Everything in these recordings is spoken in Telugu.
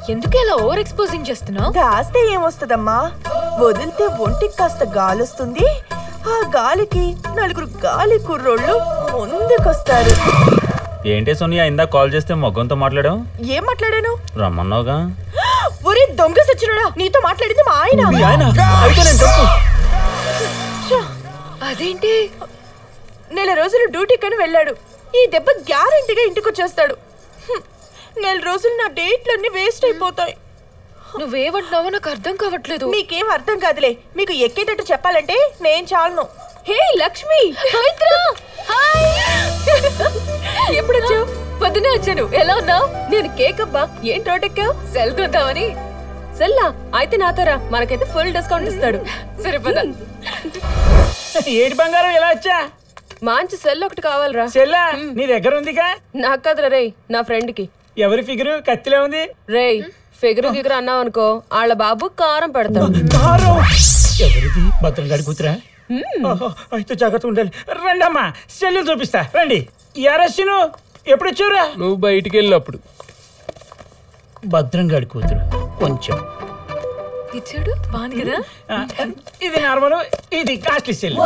ఎందుకు ఇలా ఓవర్ ఎక్స్పోజింగ్ చేస్తున్నావు దాస్తే ఏమొస్తదమ్మా వదిలితే ఒంటికి కాస్త గాలొస్తుంది ఆ గాలికి నలుగురు గాలి కుర్రోళ్ళు ముందుకొస్తారు ఏంటి సోనియా ఇందాక కాల్ చేస్తే మొగ్గంతో మాట్లాడావు ఏం మాట్లాడాను రమ్మన్నావుగా ఒరే దొంగ సచ్చినోడా నీతో మాట్లాడింది మా ఆయన అయితే నేను తప్పు ఛ, అదేంటి నెల రోజులు డ్యూటీకని వెళ్ళాడు ఈ దెబ్బ గ్యారంటీగా ఇంటికి వచ్చేస్తాడు హ్మ్. నెల రోజులు నా డేట్లన్నీ వేస్ట్ అయిపోతాయి నువ్వేమంటున్నావో నాకు అర్థం కావట్లేదు మీకేం అర్థం కాదులే మీకు ఎక్కేటట్టు చెప్పాలంటే నేను చాలను హే లక్ష్మి పవిత్ర హాయ్ ఎప్పుడు వచ్చావు పొద్దునే వచ్చాను ఎలా ఉన్నావు నేను కేక్ అబ్బా ఏం రోటెక్కావు సెల్ కొందామని సెల్లా అయితే నాతో రా మనకైతే ఫుల్ డిస్కౌంట్ ఇస్తాడు సరే పద ఏటి బంగారం ఇలా వచ్చా మంచి సెల్ ఒకటి కావాలరా చెల్లా నీ దగ్గర ఉందిగా నాకు కదరా రేయ్ నా ఫ్రెండ్ కి ఎవరి ఫిగరు కత్తిలో ఉంది రేయ్ ఫిగర్ గిగర్ అన్నావు అనుకో వాళ్ళ బాబు కారం పెడతాడు కారు ఎవరిది భద్రం గడి కూతురా ఓహో, అయితే జాగ్రత్త ఉండాలి రండి అమ్మా సెల్లు చూపిస్తా రండి ఎరస్సిను ఎప్పుడు వచ్చావురా నువ్వు బయటికి వెళ్ళినప్పుడు భద్రం గడి కూతురు కొంచెం ఇచ్చాడు బాగుంది కదా ఆ, ఇది నార్మల్ ఇది costly cell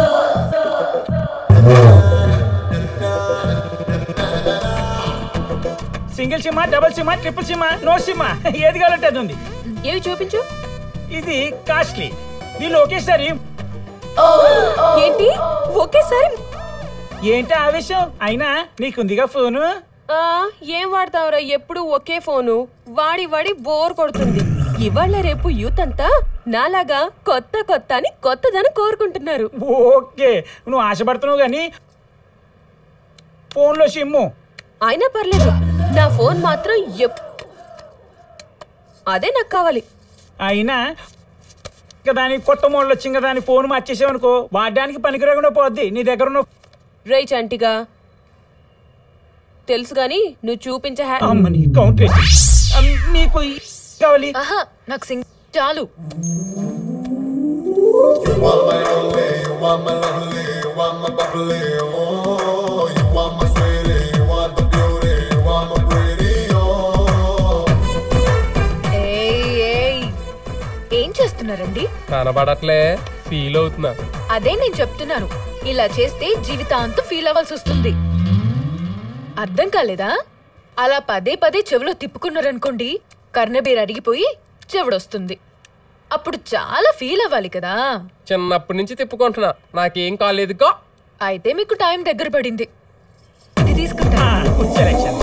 single sim double sim triple sim no sim ఏది కావాలంటే అది ఉంది ఏవి చూపించు ఇది కాస్ట్లీ దీనిలో ఒకేసారి ఏంటి ఒకేసారి ఏంటి ఆవేశం అయినా నీకుందిగా ఫోను ఆ ఏం వాడతావురా ఎప్పుడు ఒకే ఫోను వాడి వాడి బోర్ కొడుతుంది ఇవాళ రేపు యూత్ అంతా నాలాగా కొత్త కొత్త అని కొత్తదనం కోరుకుంటున్నారు ఓకే నువ్వు ఆశపడుతున్నావు కానీ ఫోన్లో సిమ్ము అయినా పర్లేదు నా ఫోన్ మాత్రం ఎప్ అదే నాకు కావాలి అయినా ఇంకా దానికి కొత్త మోడల్ వచ్చింది కదా అని ఫోన్ మార్చేసావనుకో వాడడానికి పనికి రాకుండా పోద్ది నీ దగ్గర ఉన్న రే చంటిగా తెలుసు గాని నువ్వు చూపించే హ్యా- అమ్మని కౌంటర్ వేసి. అమ్, మీకు ఈ కావాలి ఆహా నాకు సింగ్ చాలు ఏయ్, ఏయ్. ఏం చేస్తున్నారండి కనబడట్లే ఫీల్ అవుతున్నా అదే నేను చెప్తున్నాను ఇలా చేస్తే జీవితాంతం ఫీల్ అవ్వాల్సి వస్తుంది అర్థం కాలేదా అలా పదే పదే చెవిలో తిప్పుకున్నారనుకోండి కర్ణబీర్ అరిగిపోయి చెవిడొస్తుంది అప్పుడు చాలా ఫీల్ అవ్వాలి కదా చిన్నప్పటి నుంచి తిప్పుకుంటున్నా నాకేం కాలేదుగా అయితే మీకు టైం దగ్గర పడింది ఇది తీసుకుంటా సెలెక్షన్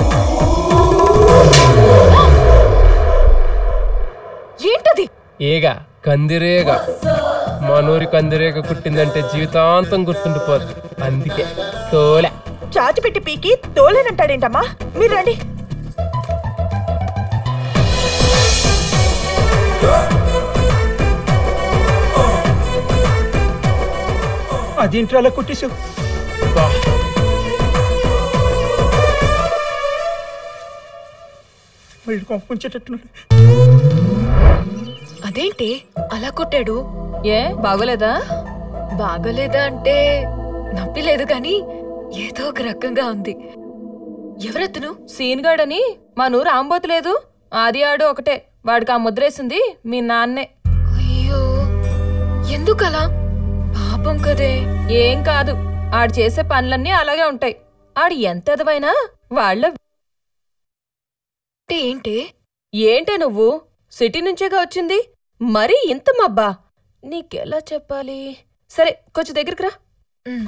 ఏంటది ఏగా కందిరేగా మనూరి కందిరేగ కుట్టిందంటే జీవితాంతం గుర్తుండిపోద్ది అందుకే తోలే చాచి పెట్టి పీకి తోలేనంటాడేంటమ్మా మీరు రండి అదేంటి అలా కుట్టేసావు బా. వీడు కొంపొంచేటట్టున్నాడు అదేంటి అలా కొట్టాడు ఏ బాగోలేదా బాగోలేదా అంటే నొప్పి లేదు కానీ ఏదో ఒక రకంగా ఉంది ఎవరతను సీన్ గాడని మా నూరు ఆంబోతులేదు ఆది ఆడు ఒకటే వాడికి ఆ ముద్రేసింది మీ నాన్నే అయ్యో ఎందుకలా పాపం కదే ఏం కాదు ఆడు చేసే పనులన్నీ అలాగే ఉంటాయి ఆడు ఎంత ఎదవైనా వాళ్ళ అంటే ఏంటి ఏంటే నువ్వు సిటీ నుంచేగా వచ్చింది మరీ ఇంత మబ్బా నీకెలా చెప్పాలి సరే కొంచెం దగ్గరికి రా ఉమ్,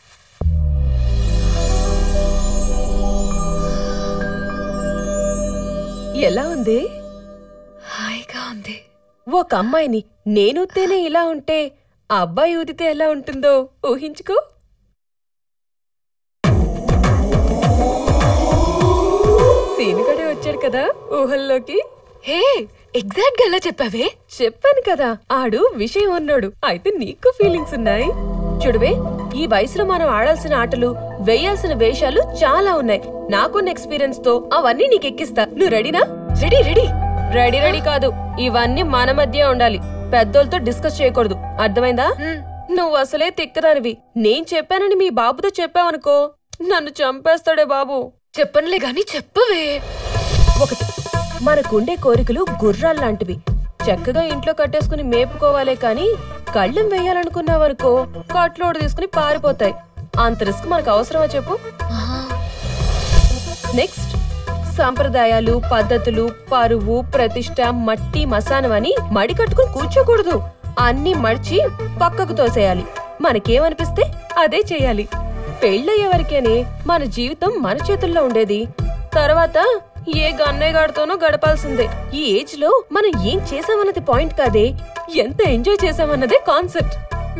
ఎలా ఉంది హాయిగా ఉంది ఒక అమ్మాయిని నేనూతేనే ఇలా ఉంటే ఆ అబ్బాయి ఊదితే ఎలా ఉంటుందో ఊహించుకో సీనుగడే వచ్చాడు కదా ఊహల్లోకి హే ఎగ్జాక్ట్ గా ఎలా చెప్పావే చెప్పాను కదా ఆడు విషయం ఉన్నాడు అయితే నీకు ఫీలింగ్స్ ఉన్నాయి చూడవే ఈ వయసులో మనం ఆడాల్సిన ఆటలు వేయాల్సిన వేషాలు చాలా ఉన్నాయి నాకున్న ఎక్స్పీరియన్స్ తో అవన్నీ నీకు ఎక్కిస్తా నువ్వు రెడీనా రెడీ రెడీ రెడీ రెడీ కాదు ఇవన్నీ మన మధ్య ఉండాలి పెద్దోళ్ళతో డిస్కస్ చేయకూడదు అర్థమైందా ఉమ్, నువ్వు అసలే తిక్కదానివి నేను చెప్పానని మీ బాబుతో చెప్పావనుకో నన్ను చంపేస్తాడే బాబు చెప్పనులే గాని చెప్పవే ఒకటి మనకుండే కోరికలు గుర్రాలు లాంటివి చక్కగా ఇంట్లో కట్టేసుకుని మేపుకోవాలే కాని కళ్ళెం వేయాలనుకున్నావనుకో కట్లోడు తీసుకుని పారిపోతాయి అంత రిస్క్ మనకు అవసరమా చెప్పు నెక్స్ట్ సాంప్రదాయాలు పద్ధతులు పరువు ప్రతిష్ట మట్టి మసానం అని మడి కట్టుకుని కూర్చోకూడదు అన్ని మడిచి పక్కకు తోసేయాలి మనకేమనిపిస్తే అదే చేయాలి పెళ్ళయ్యే వరకేనే మన జీవితం మన చేతుల్లో ఉండేది తర్వాత ఏ గన్నయ్య గాడితోనో గడపాల్సిందే ఈ ఏజ్ లో మనం ఏం చేసామన్నది పాయింట్ కాదే ఎంత ఎంజాయ్ చేసామన్నదే కాన్సెప్ట్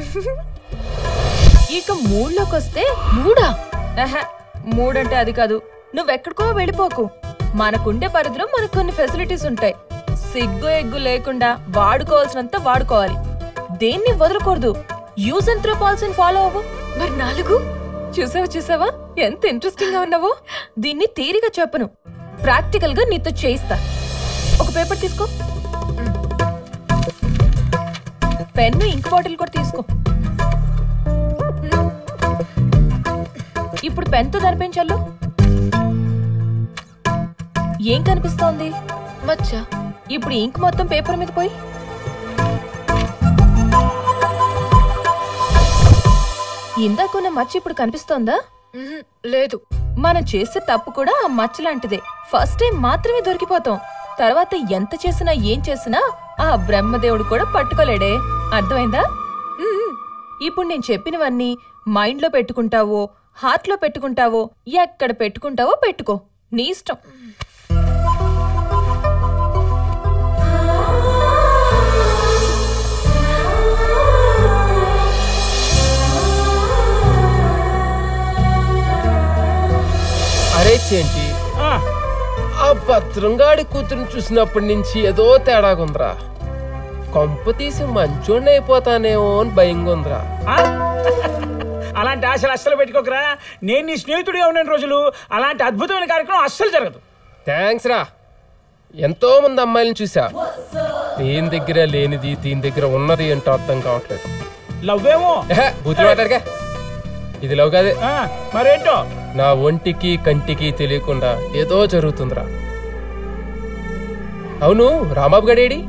ఇక మూడ్లోకి వస్తే మూడా ఆహా, మూడంటే అది కాదు నువ్వెక్కడికో వెళ్ళిపోకు మనకుండే పరిధిలో మనకు కొన్ని ఫెసిలిటీస్ ఉంటాయి సిగ్గు ఎగ్గు లేకుండా వాడుకోవాల్సినంత వాడుకోవాలి దేన్ని వదలకూడదు యూజ్ అండ్ త్రో పాలసీని ఫాలో అవ్వు మరి నాలుగు చూసావా చూసావా ఎంత ఇంట్రెస్టింగ్ గా ఉన్నావో దీన్ని తీరిగా చెప్పను ప్రాక్టికల్ గా నీతో చేయిస్తా ఒక పేపర్ తీసుకో పెన్ను ఇంక్ బాటిల్ కూడా తీసుకో ఇప్పుడు పెన్తో కనిపించాలు ఏం కనిపిస్తోంది మచ్చ ఇప్పుడు ఇంక్ మొత్తం పేపర్ మీద పోయి ఇందాకున్న మచ్చ ఇప్పుడు కనిపిస్తోందా మ్హూ, లేదు మనం చేసే తప్పు కూడా ఆ మచ్చ లాంటిదే ఫస్ట్ టైం మాత్రమే దొరికిపోతాం తర్వాత ఎంత చేసినా ఏం చేసినా ఆ బ్రహ్మదేవుడు కూడా పట్టుకోలేడే అర్థమైందా మ్మ్. ఇప్పుడు నేను చెప్పినవన్నీ మైండ్ లో పెట్టుకుంటావో హార్ట్ లో పెట్టుకుంటావో ఎక్కడ పెట్టుకుంటావో పెట్టుకో నీ ఇష్టం అరే చేంటి ఆ, ఆ భద్రంగాడి కూతురుని చూసినప్పటి నుంచి ఏదో తేడాగుందిరా కొంప తీసి మంచోడిని అయిపోతానేమో అని భయంగా ఉందిరా ఆ? అలాంటి ఆశలు అస్సలు పెట్టుకోకరా నేను నీ స్నేహితుడిగా ఉన్న రోజులు అలాంటి అద్భుతమైన కార్యక్రమం అస్సలు జరగదు థ్యాంక్స్ రా ఎంతో మంది అమ్మాయిలను చూసా దీని దగ్గర లేనిది దీని దగ్గర ఉన్నది ఏంటో అర్థం కావట్లేదు లవ్వేమో ఎహె, బూతులు మాట్లాడగా ఇది లవ్ కాదే ఆ, మరేంటో నా ఒంటికి కంటికి తెలియకుండా ఏదో జరుగుతుందిరా అవును రాంబాబు గడేడి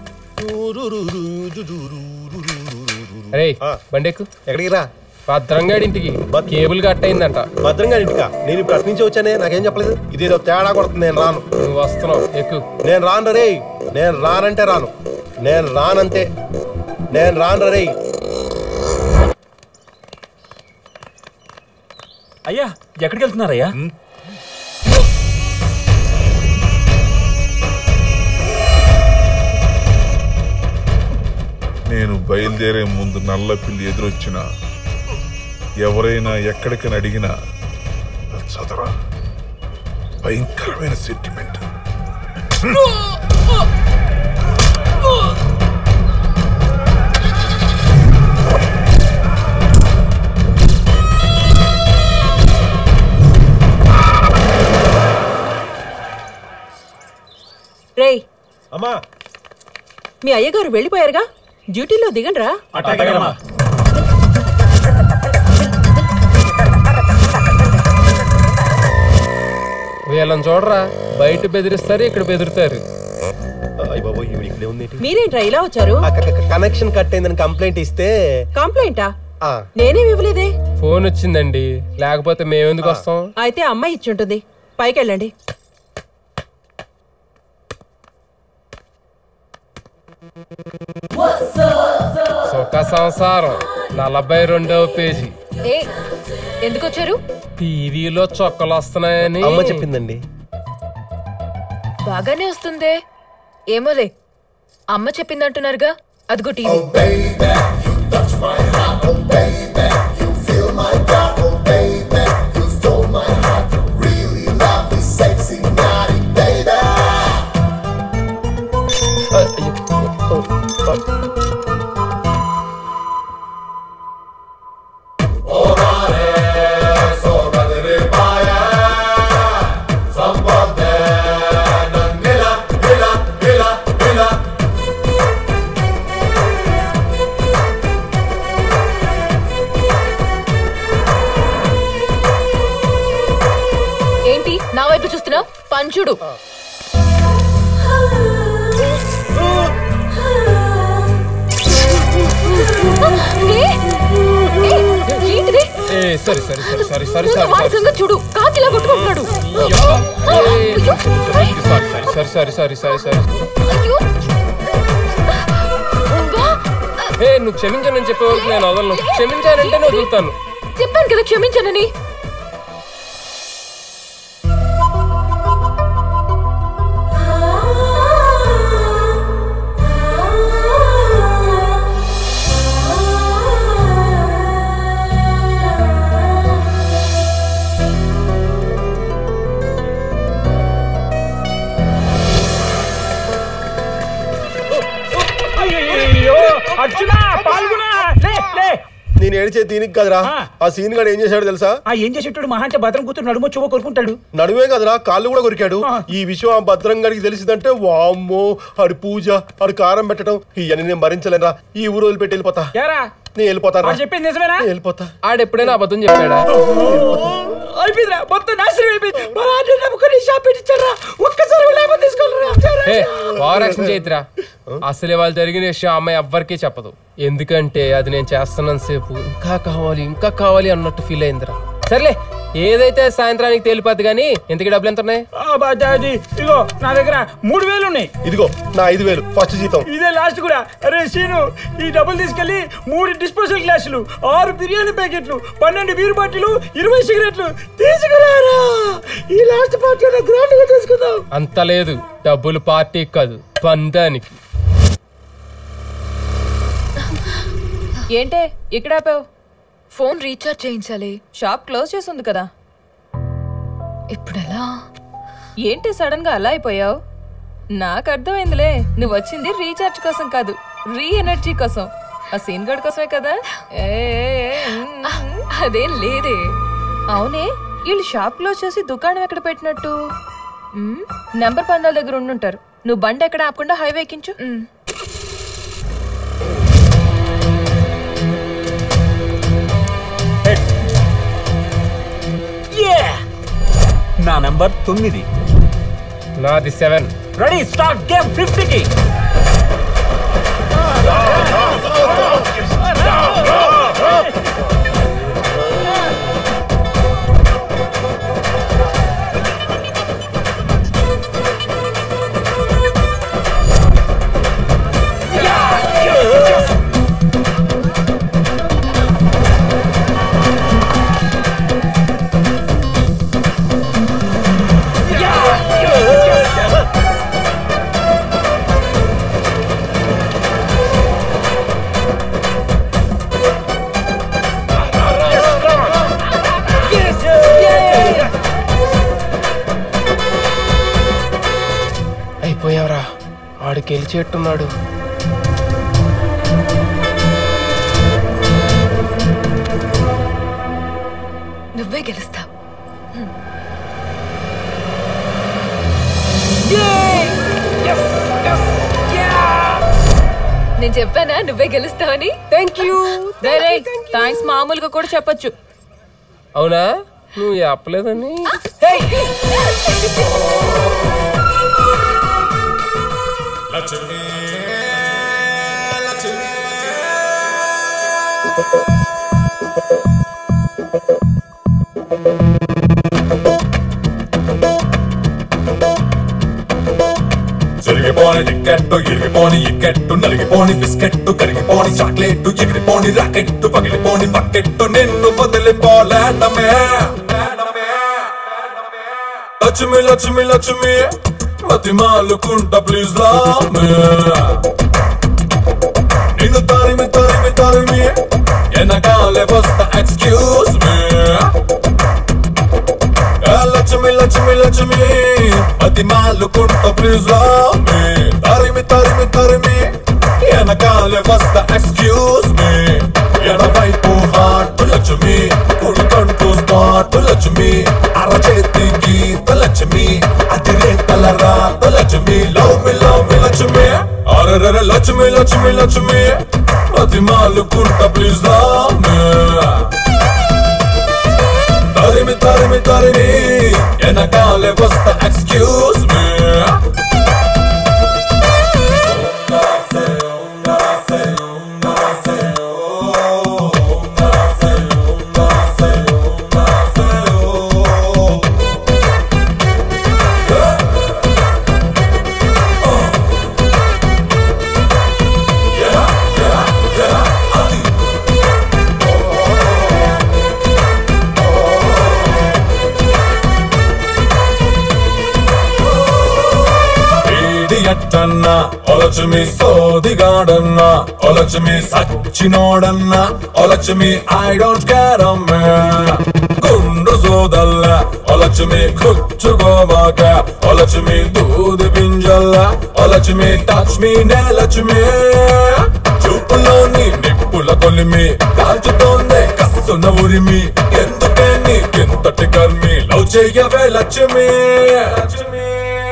అరే బండెక్కు ఎక్కడికి రా భద్రంగాడి ఇంటికి కేబుల్ కట్ అయిందంట భద్రంగా ఇంటికా నేను ఇప్పుడు అటు నుంచి వచ్చానే నాకేం చెప్పలేదు ఇదేదో తేడా కొడుతుంది నేను రాను నువ్వు వస్తున్నావు ఎక్కు నేను రాను రే నేను రానంటే రాను నేను రానంతే నేను రాను రే అయ్యా ఎక్కడికి వెళ్తున్నారయ్యా నేను బయలుదేరే ముందు నల్ల పిల్లి ఎదురొచ్చిన ఎవరైనా ఎక్కడికని అడిగినా అది చదరా భయంకరమైన సెంటిమెంట్ రేయ్ అమ్మా మీ అయ్యగారు వెళ్ళిపోయారుగా డ్యూటీలో దిగండ్రా అట్టగమ్మా వీళ్ళని చూడరా బయట బెదిరిస్తారు ఇక్కడ బెదిరితారు అయ్య బాబు ఈవిడ ఇక్కడే ఉంది ఏంటి? మీరేంట్రా ఇలా వచ్చారు ఆ క- క- కనెక్షన్ కట్ అయిందని కంప్లైంట్ ఇస్తే కంప్లైంటా ఆ, నేనేం ఇవ్వలేదే ఫోన్ వచ్చిందండి లేకపోతే మేమెందుకు వస్తాం అయితే అమ్మాయి ఇచ్చి ఉంటుంది పైకి వెళ్ళండి సుఖ సంసారం నలభై రెండవ పేజీ ఏ ఎందుకు వచ్చారు టీవీలో చొక్కలు వస్తున్నాయని అమ్మ చెప్పిందండి బాగానే వస్తుందే ఏమోలే అమ్మ చెప్పిందంటున్నారుగా అదిగో టీవీ అయ్యో. ఓ, ఓ. ఏంటి నా వైపు చూస్తున్నావు పంచుడు సరే సరే సరే సరే సరే ముందు సరే వాడి సంగతి చూడు కాకిలా కొట్టుకుంటున్నాడు సరే సరే సరే సరే సరే అయ్యో అబ్బా, ఏ నువ్వు క్షమించనని చెప్పే వరకు నేను వదలను క్షమించానంటే నేను వదులుతాను చెప్పాను కదా క్షమించనని అయ్యో అర్జున పాల్గొన లే లే నేను ఏడిచే దీనికి కదరా ఆ. ఆ సీన్ గాడు ఏం చేశాడు తెలుసా ఆ ఏం చేసేటాడు మహా అంటే భద్రం కూతురు నడుమో చువ్వ కొరుకుంటాడు నడువే కదరా కాళ్ళు కూడా కొరికాడు ఆ. ఈ విషయం ఆ భద్రం గారికి తెలిసిందంటే వామ్మో ఆడి పూజ ఆడి కారం పెట్టడం ఇవన్నీ నేను భరించలేనురా ఈ ఊరు వదిలిపెట్టి వెళ్ళిపోతా యారా నేను వెళ్ళిపోతాను వాడు చెప్పింది నిజమేనా నేను వెళ్ళిపోతా ఆడెప్పుడైనా అబద్ధం చెప్పాడా అయిపోయిందిరా మొత్తం నాశనం అయిపోయింది మా నాన్న నమ్ముకొని షాప్ పెట్టించారా ఒక్కసారి లాభం తీసుకోవాలరా ఏ ఓవరాక్షన్ చేతిరా అసలే వాళ్ళు జరిగిన విషయం ఆ అమ్మాయి ఎవ్వరికీ చెప్పదు ఎందుకంటే అది నేను చేస్తున్నంత సేపు ఇంకా కావాలి ఇంకా కావాలి అన్నట్టు ఫీల్ అయిందిరా సర్లే ఏదైతే సాయంత్రానికి తేలిపోద్ది కానీ ఇంతకీ డబ్బులు ఎంత ఉన్నాయి ఆ, బాజా, అది ఇగో నా దగ్గర మూడు వేలు ఉన్నాయి ఇదిగో నా ఐదు వేలు ఫస్ట్ జీతం ఇదే లాస్ట్ కూడా అరే సీను ఈ డబ్బులు తీసుకెళ్లి మూడు డిస్పోజల్ గ్లాసులు ఆరు బిర్యానీ ప్యాకెట్లు పన్నెండు బీర్ బాటిల్ ఇరవై సిగరెట్లు తీసుకురారా ఈ లాస్ట్ పార్టీ గ్రాండ్ గా తీసుకుందాం అంత లేదు డబ్బులు పార్టీ కాదు పందానికి ఏంటే ఇక్కడ ఆపావు ఫోన్ రీఛార్జ్ చేయించాలి షాప్ క్లోజ్ చేసి ఉంది కదా ఇప్పుడు ఎలా ఏంటి సడన్ గా అలా అయిపోయావు నాకు అర్థమైందిలే నువ్వు వచ్చింది రీఛార్జ్ కోసం కాదు రీ ఎనర్జీ కోసం ఆ సీన్ గడ్ కోసమే కదా ఏ, ఏ, ఏ, ఉమ్. అదేం లేదే అవునే వీళ్ళు షాప్ క్లోజ్ చేసి దుకాణం ఎక్కడ పెట్టినట్టు ఉమ్, నెంబర్ పందాల దగ్గర ఉండుంటారు నువ్వు బండి ఎక్కడ ఆపకుండా హైవే ఎక్కించు ఉమ్. నా నంబర్ తొమ్మిది నాది సెవెన్ రెడీ స్టార్ట్ గేమ్ ఫిఫ్టీకి అయిపోయావరా ఆడు గెలిచేట్టున్నాడు నువ్వే గెలుస్తావు నేను చెప్పానా నువ్వే గెలుస్తావని థ్యాంక్ యూ థ్యాంక్స్ మామూలుగా కూడా చెప్పొచ్చు అవునా నువ్వు చెప్పలేదని జరిగిపోని టికెట్టు ఇరిగిపోని ఇక్కెట్టు నలిగిపోని బిస్కెట్టు కరిగిపోని చాక్లెట్టు ఎగిరిపోని రాకెట్టు పగిలిపోని బకెట్టు నిన్ను వదిలిపోలేటమే లక్ష్మి లక్ష్మి లక్ష్మి బతిమాలుకుంటా ప్లీజ్ రామే నిన్ను తరిమి తరిమి తరిమి వెనకాలే వస్తా ఎక్స్క్యూజ్ మీ లక్ష్మి లక్ష్మి లక్ష్మి పది మాలు కుంట ప్లీజ్ రామి తరిమి తరిమి తరిమి వెనకాలే వస్తా ఎక్స్క్యూజ్ మీ ఎడవైపు హార్ట్ లక్ష్మి కుడి కంటూ స్పాట్ లక్ష్మి అరచేతి గీత లక్ష్మి అతిరే తల రాత Lakshmi love me love me Lakshmi అరరర లక్ష్మి లక్ష్మి లక్ష్మి పది మాలు కుంట ప్లీజ్ రామి తరిమి తరిమి తరిమి వెనకాలే వస్తా ఎక్స్క్యూజ్ మీ ఒలచుమి సోదిగాడన్నా ఒలచుమి సచ్చినోడన్నా ఒలచుమి ఐ డోంట్ కేర్ అమ్మా గుండు సోదల్ల ఒలచుమి కుచ్చుకోబాక ఒలచుమి దూది పింజల్ల ఒలచుమి టచ్ మీ నేలచుమి చూపులోని నిప్పుల కొలిమి కాల్చుతోందే కస్సున ఉరిమి ఎందుకే నీకెంతటి కర్మి లవ్ చెయ్యవే లక్ష్మి లక్ష్మి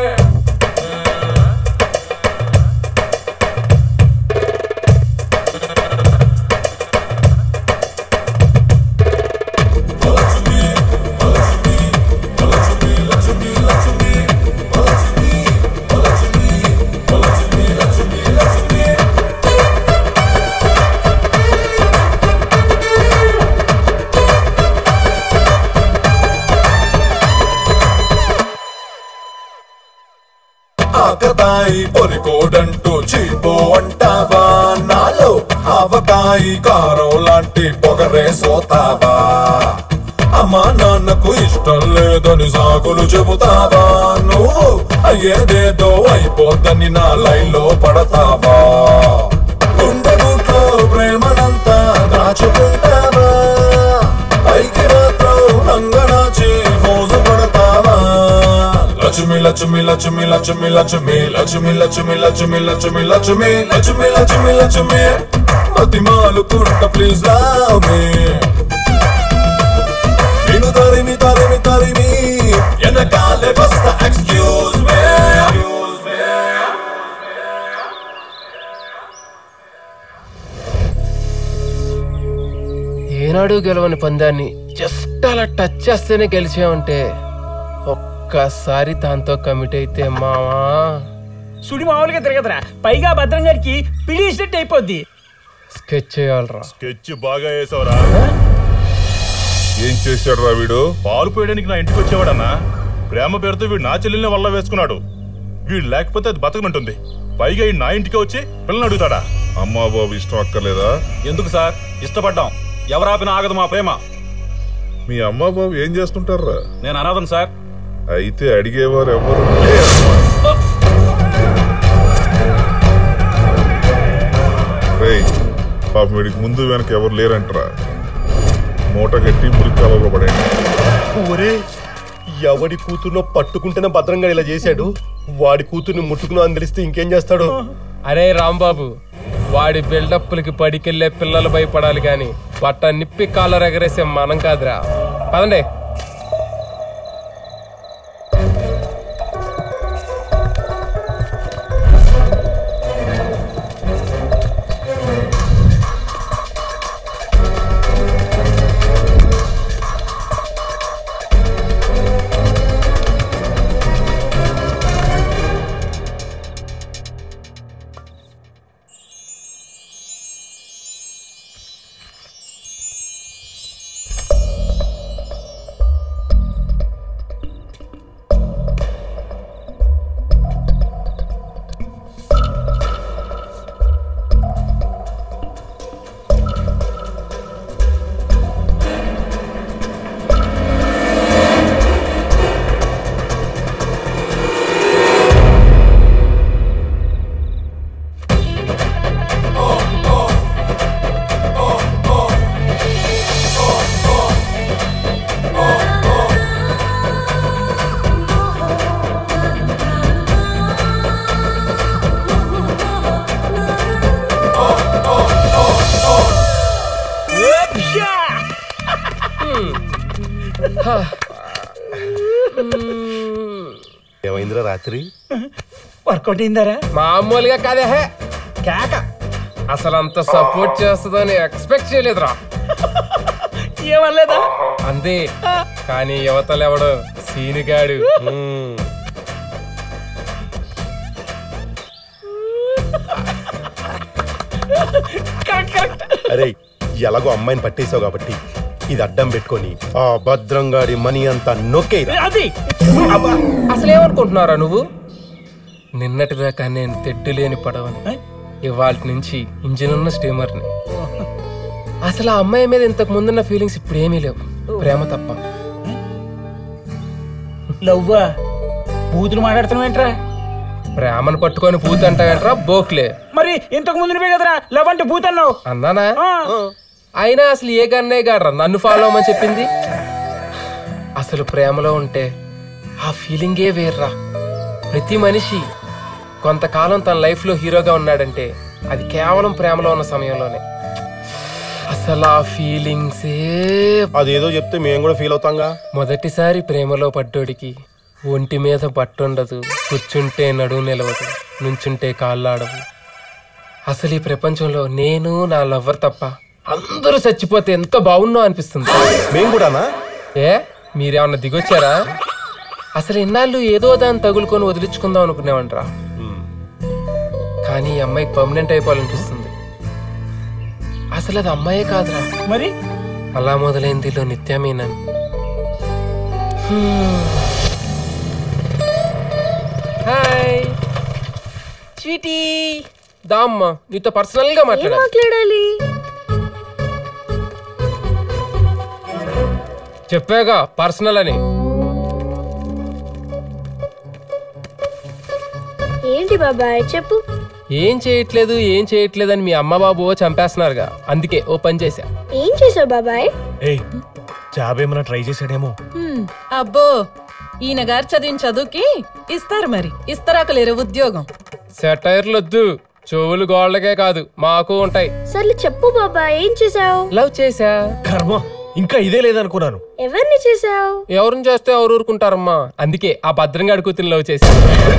ఆకతాయి పొరికోడంటూ చీపో అంటావా నాలో ఆవకాయి కారం లాంటి పొగరే సోతావా అమ్మా నాన్నకు ఇష్టం లేదని సాకులు చెబుతావా నువ్వు అయ్యేదేదో అయిపోద్దని నా లైన్లో పడతావా గుండె గుట్లో ప్రేమనంతా దాచుకుంటావా పైకి మాత్రం నంగనాచి మోజు పడతావా లక్ష్మి లక్ష్మి లక్ష్మి లక్ష్మి లక్ష్మి లక్ష్మి లక్ష్మి లక్ష్మి లక్ష్మి లక్ష్మి లక్ష్మి లక్ష్మి లక్ష్మి మతి మాలుకుంట ప్లీజ్ లవ్ మీ నేను తరిమి తరిమి తరిమి వెనకాలే వస్తా ఎక్స్క్యూజ్ మీ ఏనాడు గెలవని పందాన్ని జస్ట్ అలా టచ్ చేస్తేనే గెలిచామంటే ఒక్కసారి దాంతో కమిట్ అయితే మావా సుడి మామూలుగా తిరగదురా పైగా భద్రం గారికి పిలిచినట్టు అయిపోద్ది స్కెచ్ చేయాలరా స్కెచ్ బాగా వేసావురా ఏం చేశాడు రా వీడు పాలు పోయడానికి నా ఇంటికి వచ్చేవాడన్నా ప్రేమ పేరుతో వీడు నా చెల్లెల్ని వల్ల వేసుకున్నాడు వీడు లేకపోతే అది బతకనంటుంది పైగా ఈ నా ఇంటికి వచ్చి పిల్లని అడుగుతాడా అమ్మా బాబు ఇష్టం అక్కర్లేదా ఎందుకు సార్ ఇష్టపడ్డాం ఎవరాపినా ఆగదు మా ప్రేమ మీ అమ్మా బాబు ఏం చేస్తుంటారా నేను అనాథను సార్ అయితే అడిగేవారు ఎవరు లేరు. రేయ్ పాపం వీడికి ముందు వెనక ఎవరు లేరంటరా మూట కట్టి మురికి కాలంలో పడేయండి ఒరే ఎవడి కూతుర్నో పట్టుకుంటేనే భద్రంగా ఇలా చేశాడు వాడి కూతుర్ని ముట్టుకున్నా అని తెలిస్తే ఇంకేం చేస్తాడు అరే రాంబాబు వాడి బిల్డప్లకి పడికెళ్లే పిల్లలు భయపడాలి గాని వట్ట నిప్పి కాలర్ ఎగరేసే మనం కాదురా పదండి ఏమైందిరా రాత్రి వర్కౌట్ అయిందారా మామూలుగా కాదే హే కేక అసలు అంత సపోర్ట్ చేస్తుందని ఎక్స్పెక్ట్ చేయలేదురా ఏమనలేదా అంతే కానీ యువతలెవడు సీనిగాడు మ్మ్. కరెక్ట్ కరెక్ట్ అరే ఎలాగో అమ్మాయిని పట్టేశావు కాబట్టి ఇది అడ్డం పెట్టుకొని ఆ భద్రంగాడి మనీ అంతా నొక్కేరా అది అసలు ఏమనుకుంటున్నారా నువ్వు నిన్నటిదాకా నేను తెడ్డు లేని పడవని ఇవాళ నుంచి ఇంజిన్ ఉన్న స్టీమర్ని అసలు ఆ అమ్మాయి మీద ఇంతకు ముందున్న ఫీలింగ్స్ ఇప్పుడు ఏమీ లేవు ప్రేమ తప్ప లవ్వా బూతులు మాట్లాడుతున్నావు ఏంట్రా ప్రేమను పట్టుకొని పూత అంటావేంట్రా బోక్లే మరి ఇంతకు ముందు నువ్వే కదరా లవ్ అంటే భూత్ అన్నావు అన్నానా ఆ. అయినా అసలు ఏ గన్నే గాడ్రా నన్ను ఫాలో అవ్వమని చెప్పింది అసలు ప్రేమలో ఉంటే ఆ ఫీలింగే వేర్రా ప్రతి మనిషి కొంతకాలం తన లైఫ్లో హీరోగా ఉన్నాడంటే అది కేవలం ప్రేమలో ఉన్న సమయంలోనే అసలు ఆ ఫీలింగ్సే అదేదో చెప్తే మేము కూడా ఫీల్ అవుతాంగా మొదటిసారి ప్రేమలో పడ్డోడికి ఒంటి మీద పట్టుండదు కూర్చుంటే నడువు నిలవదు నుంచుంటే కాళ్ళాడవు అసలు ఈ ప్రపంచంలో నేను నా లవ్వర్ తప్ప అందరూ చచ్చిపోతే ఎంత బాగున్నో అనిపిస్తుంది మేము కూడానా ఏ మీరేమన్నా దిగొచ్చారా అసలు ఇన్నాళ్ళు ఏదో దాన్ని తగులుకొని వదిలించుకుందాం అనుకునేవంట్రా కానీ ఈ అమ్మాయికి పర్మనెంట్ అయిపోవాలనిపిస్తుంది అసలు అది అమ్మాయే కాదురా మరి అలా మొదలైందిలో నిత్యమేనని హాయ్ స్వీటీ దామ్మ నీతో పర్సనల్ గా మాట్లాడాలి మాట్లాడాలి చెప్పాగా పర్సనల్ అని ఏంటి బాబాయ్ చెప్పు ఏం చేయట్లేదు ఏం చేయట్లేదు అని మీ అమ్మ బాబు చంపేస్తున్నారుగా అందుకే ఓ పని చేశా ఏం చేసావు బాబాయ్ ఏయ్ జాబ్ ఏమైనా ట్రై చేసాడేమో హ్మ్, అబ్బో ఈయన గారు చదివిన చదువుకి ఇస్తారు మరి ఇస్తరాకలేరు ఉద్యోగం సెటైర్లు వద్దు చెవులు గోళ్ళకే కాదు మాకు ఉంటాయి సర్లే చెప్పు బాబాయ్ ఏం చేసావు లవ్ చేశా కర్మ ఇంకా ఇదే లేదనుకున్నాను ఎవరిని చేసావు ఎవరిని చేస్తే ఎవరు ఊరుకుంటారమ్మా అందుకే ఆ భద్రంగాడి కూతురు లవ్ చేశా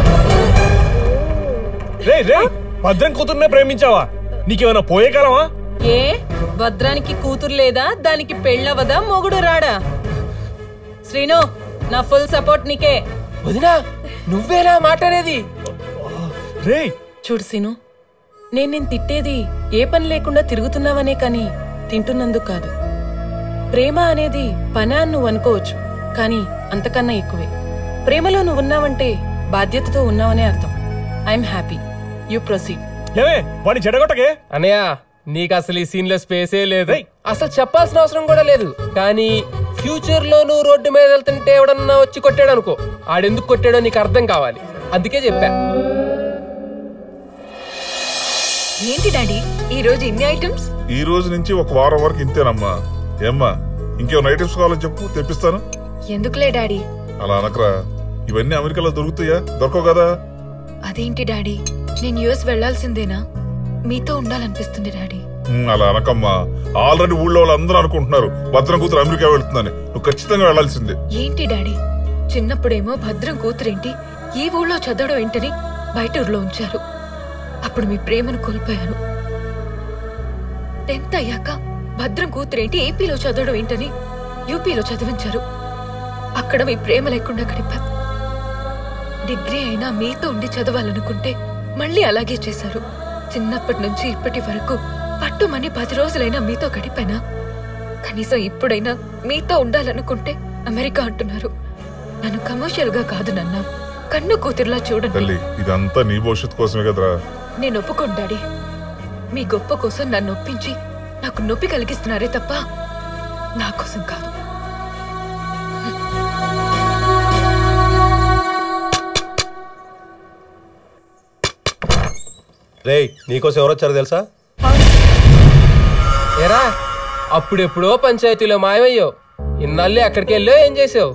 రే రే భద్రం కూతుర్నే ప్రేమించావా నీకేమైనా పోయే కాలమా ఏ భద్రానికి కూతురు లేదా దానికి పెళ్ళవదా మొగుడు రాడా శ్రీను నా ఫుల్ సపోర్ట్ నీకే వదినా నువ్వేనా మాట్లాడేది రే చూడు సీను నేను నేను తిట్టేది ఏ పని లేకుండా తిరుగుతున్నావనే కానీ తింటున్నందుకు కాదు ప్రేమ అనేది పని అని నువ్వు అనుకోవచ్చు కానీ అంతకన్నా ఎక్కువే ప్రేమలో నువ్వు ఉన్నావంటే బాధ్యతతో ఉన్నావనే అర్థం ఐఎమ్ హ్యాపీ యు ప్రొసీడ్ ఏమే వాడిని చెడగొట్టకే అనయ్య నీకు అసలు ఈ సీన్ లో స్పేసే లేదు అసలు చెప్పాల్సిన అవసరం కూడా లేదు కానీ ఫ్యూచర్ లో నువ్వు రోడ్డు మీద వెళ్తుంటే ఎవడన్నా వచ్చి కొట్టాడు అనుకో ఆడెందుకు కొట్టాడో నీకు అర్థం కావాలి అందుకే చెప్పా ఏంటి డాడీ ఈ రోజు ఇన్ని ఐటమ్స్ ఈ రోజు నుంచి ఒక వారం వరకు ఇంతేనమ్మా ఏమ్మా ఇంకేమైనా ఐటమ్స్ కావాలని చెప్పు తెప్పిస్తాను ఎందుకులే డాడీ అలా అనకరా ఇవన్నీ అమెరికాలో దొరుకుతాయా దొరకవు కదా అదేంటి డాడీ నేను యుఎస్ వెళ్లాల్సిందేనా మీతో ఉండాలనిపిస్తుంది డాడీ ఉమ్, అలా అనకమ్మా ఆల్రెడీ ఊళ్ళో వాళ్ళందరూ అనుకుంటున్నారు భద్రం కూతురు అమెరికా వెళ్తుందని నువ్వు ఖచ్చితంగా వెళ్లాల్సిందే ఏంటి డాడీ చిన్నప్పుడేమో భద్రం కూతురేంటి ఈ ఊళ్ళో చదవడం ఏంటని బయట ఊర్లో ఉంచారు అప్పుడు మీ ప్రేమను కోల్పోయాను టెన్త్ అయ్యాక భద్రం కూతురేంటి ఏపీలో చదవడం ఏంటని యూపీలో చదివించారు అక్కడ మీ ప్రేమ లేకుండా గడిపారు డిగ్రీ అయినా మీతో ఉండి చదవాలనుకుంటే మళ్ళీ అలాగే చేశారు చిన్నప్పటి నుంచి ఇప్పటి వరకు పట్టుమని పది రోజులైనా మీతో గడిపానా కనీసం ఇప్పుడైనా మీతో ఉండాలనుకుంటే అమెరికా అంటున్నారు నన్ను కమర్షియల్ గా కాదు నన్న కన్ను కూతురులా చూడండి తల్లి ఇదంతా నీ భవిష్యత్తు కోసమే కదరా నేను ఒప్పుకోను డాడీ మీ గొప్ప కోసం నన్ను ఒప్పించి నాకు నొప్పి కలిగిస్తున్నారే తప్ప నా కోసం కాదు రేయ్ నీకోసం ఎవరు వచ్చారో తెలుసా ఏరా అప్పుడెప్పుడో పంచాయతీలో మాయమయ్యావు ఇన్నాళ్ళే అక్కడికి వెళ్ళో ఏం చేసావు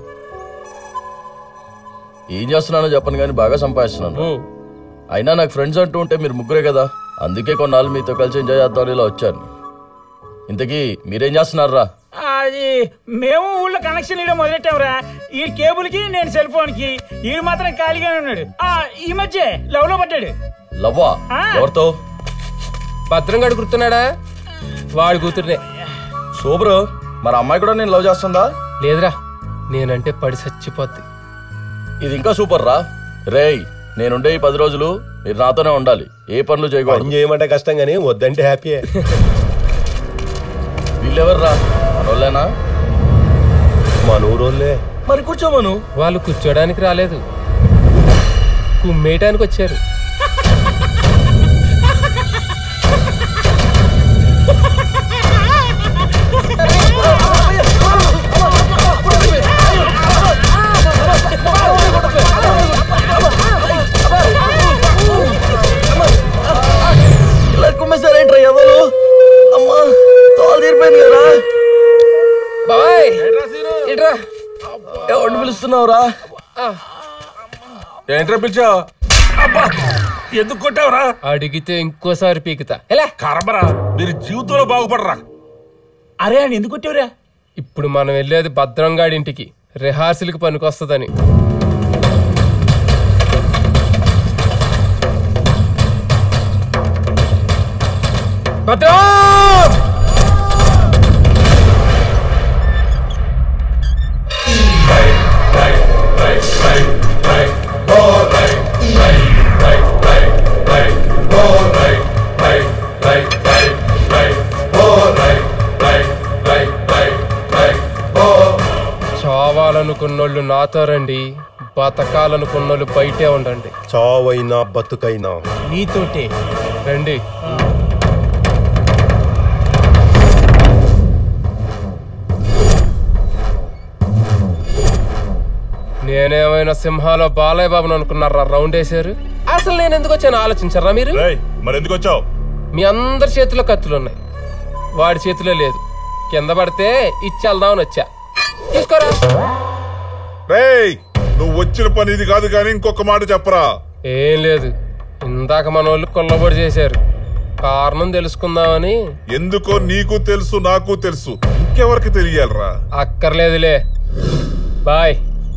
ఏం చేస్తున్నానో చెప్పను కానీ బాగా సంపాదిస్తున్నాను ఓ అయినా నాకు ఫ్రెండ్స్ అంటూ ఉంటే మీరు ముగ్గురే కదా అందుకే కొన్నాళ్ళు మీతో కలిసి ఎంజాయ్ చేద్దాం ఇలా వచ్చాను ఇంతకీ మీరేం చేస్తున్నారా అది మేము ఊళ్ళో కనెక్షన్ ఇవ్వడం మొదలెట్టాంరా ఈ కేబుల్ కి నేను సెల్ ఫోన్ కి ఈ మాత్రం ఖాళీగానే ఉన్నాడు ఆ ఈ మధ్య లవ్ లో పడ్డాడు లవ్వా ఆ. ఎవరితో భద్రంగాడు గుర్తున్నాడా వాడి కూతురునే సూపరు మరి అమ్మాయి కూడా నేను లవ్ చేస్తుందా లేదురా నేనంటే పడి చచ్చిపోద్ది ఇది ఇంకా సూపర్ రా రేయ్ నేనుండే ఈ పది రోజులు మీరు నాతోనే ఉండాలి ఏ పనులు పని చేయకూడదు చేయమంటే కష్టం కానీ వద్దంటే హ్యాపీయే వీళ్ళెవర్రా మనోళ్ళేనా మన ఊరోళ్ళే మరి కూర్చోమను వాళ్ళు కూర్చోడానికి రాలేదు కుమ్మేయటానికి వచ్చారు రేయ్, ఇట్రా. ఎవరిని పిలుస్తున్నావురా ఏంట్రా పిలిచావు అబ్బా ఎందుకు కొట్టావురా అడిగితే ఇంకోసారి పీకుతా ఎలా కర్మరా మీరు జీవితంలో బాగుపడరా అరే అని ఎందుకు కొట్టావురా ఇప్పుడు మనం వెళ్ళేది భద్రంగాడి ఇంటికి రిహార్సల్కి పనికొస్తుందని భద్రం చావాలనుకున్నోళ్ళు నాతో రండి బతకాలనుకున్నోళ్ళు బయటే ఉండండి చావైనా బతుకైనా నీతోటే రండి నేనేమైనా సింహాలో బాలయ్య బాబుని అనుకున్నారా రౌండ్ వేశారు అసలు నేను ఎందుకు వచ్చాను ఆలోచించారా మీరు రేయ్ మరి ఎందుకు వచ్చావు మీ అందరి చేతిలో కత్తులు ఉన్నాయి వాడి చేతిలో లేదు కింద పడితే ఇచ్చేద్దామని వచ్చా తీసుకోరా రేయ్ నువ్వు వచ్చిన పని ఇది కాదు కానీ ఇంకొక మాట చెప్పరా ఏం లేదు ఇందాక మన వాళ్ళు కొల్లబడి చేశారు కారణం తెలుసుకుందామని ఎందుకో నీకు తెలుసు నాకు తెలుసు ఇంకెవరికి తెలియాలరా అక్కర్లేదులే బాయ్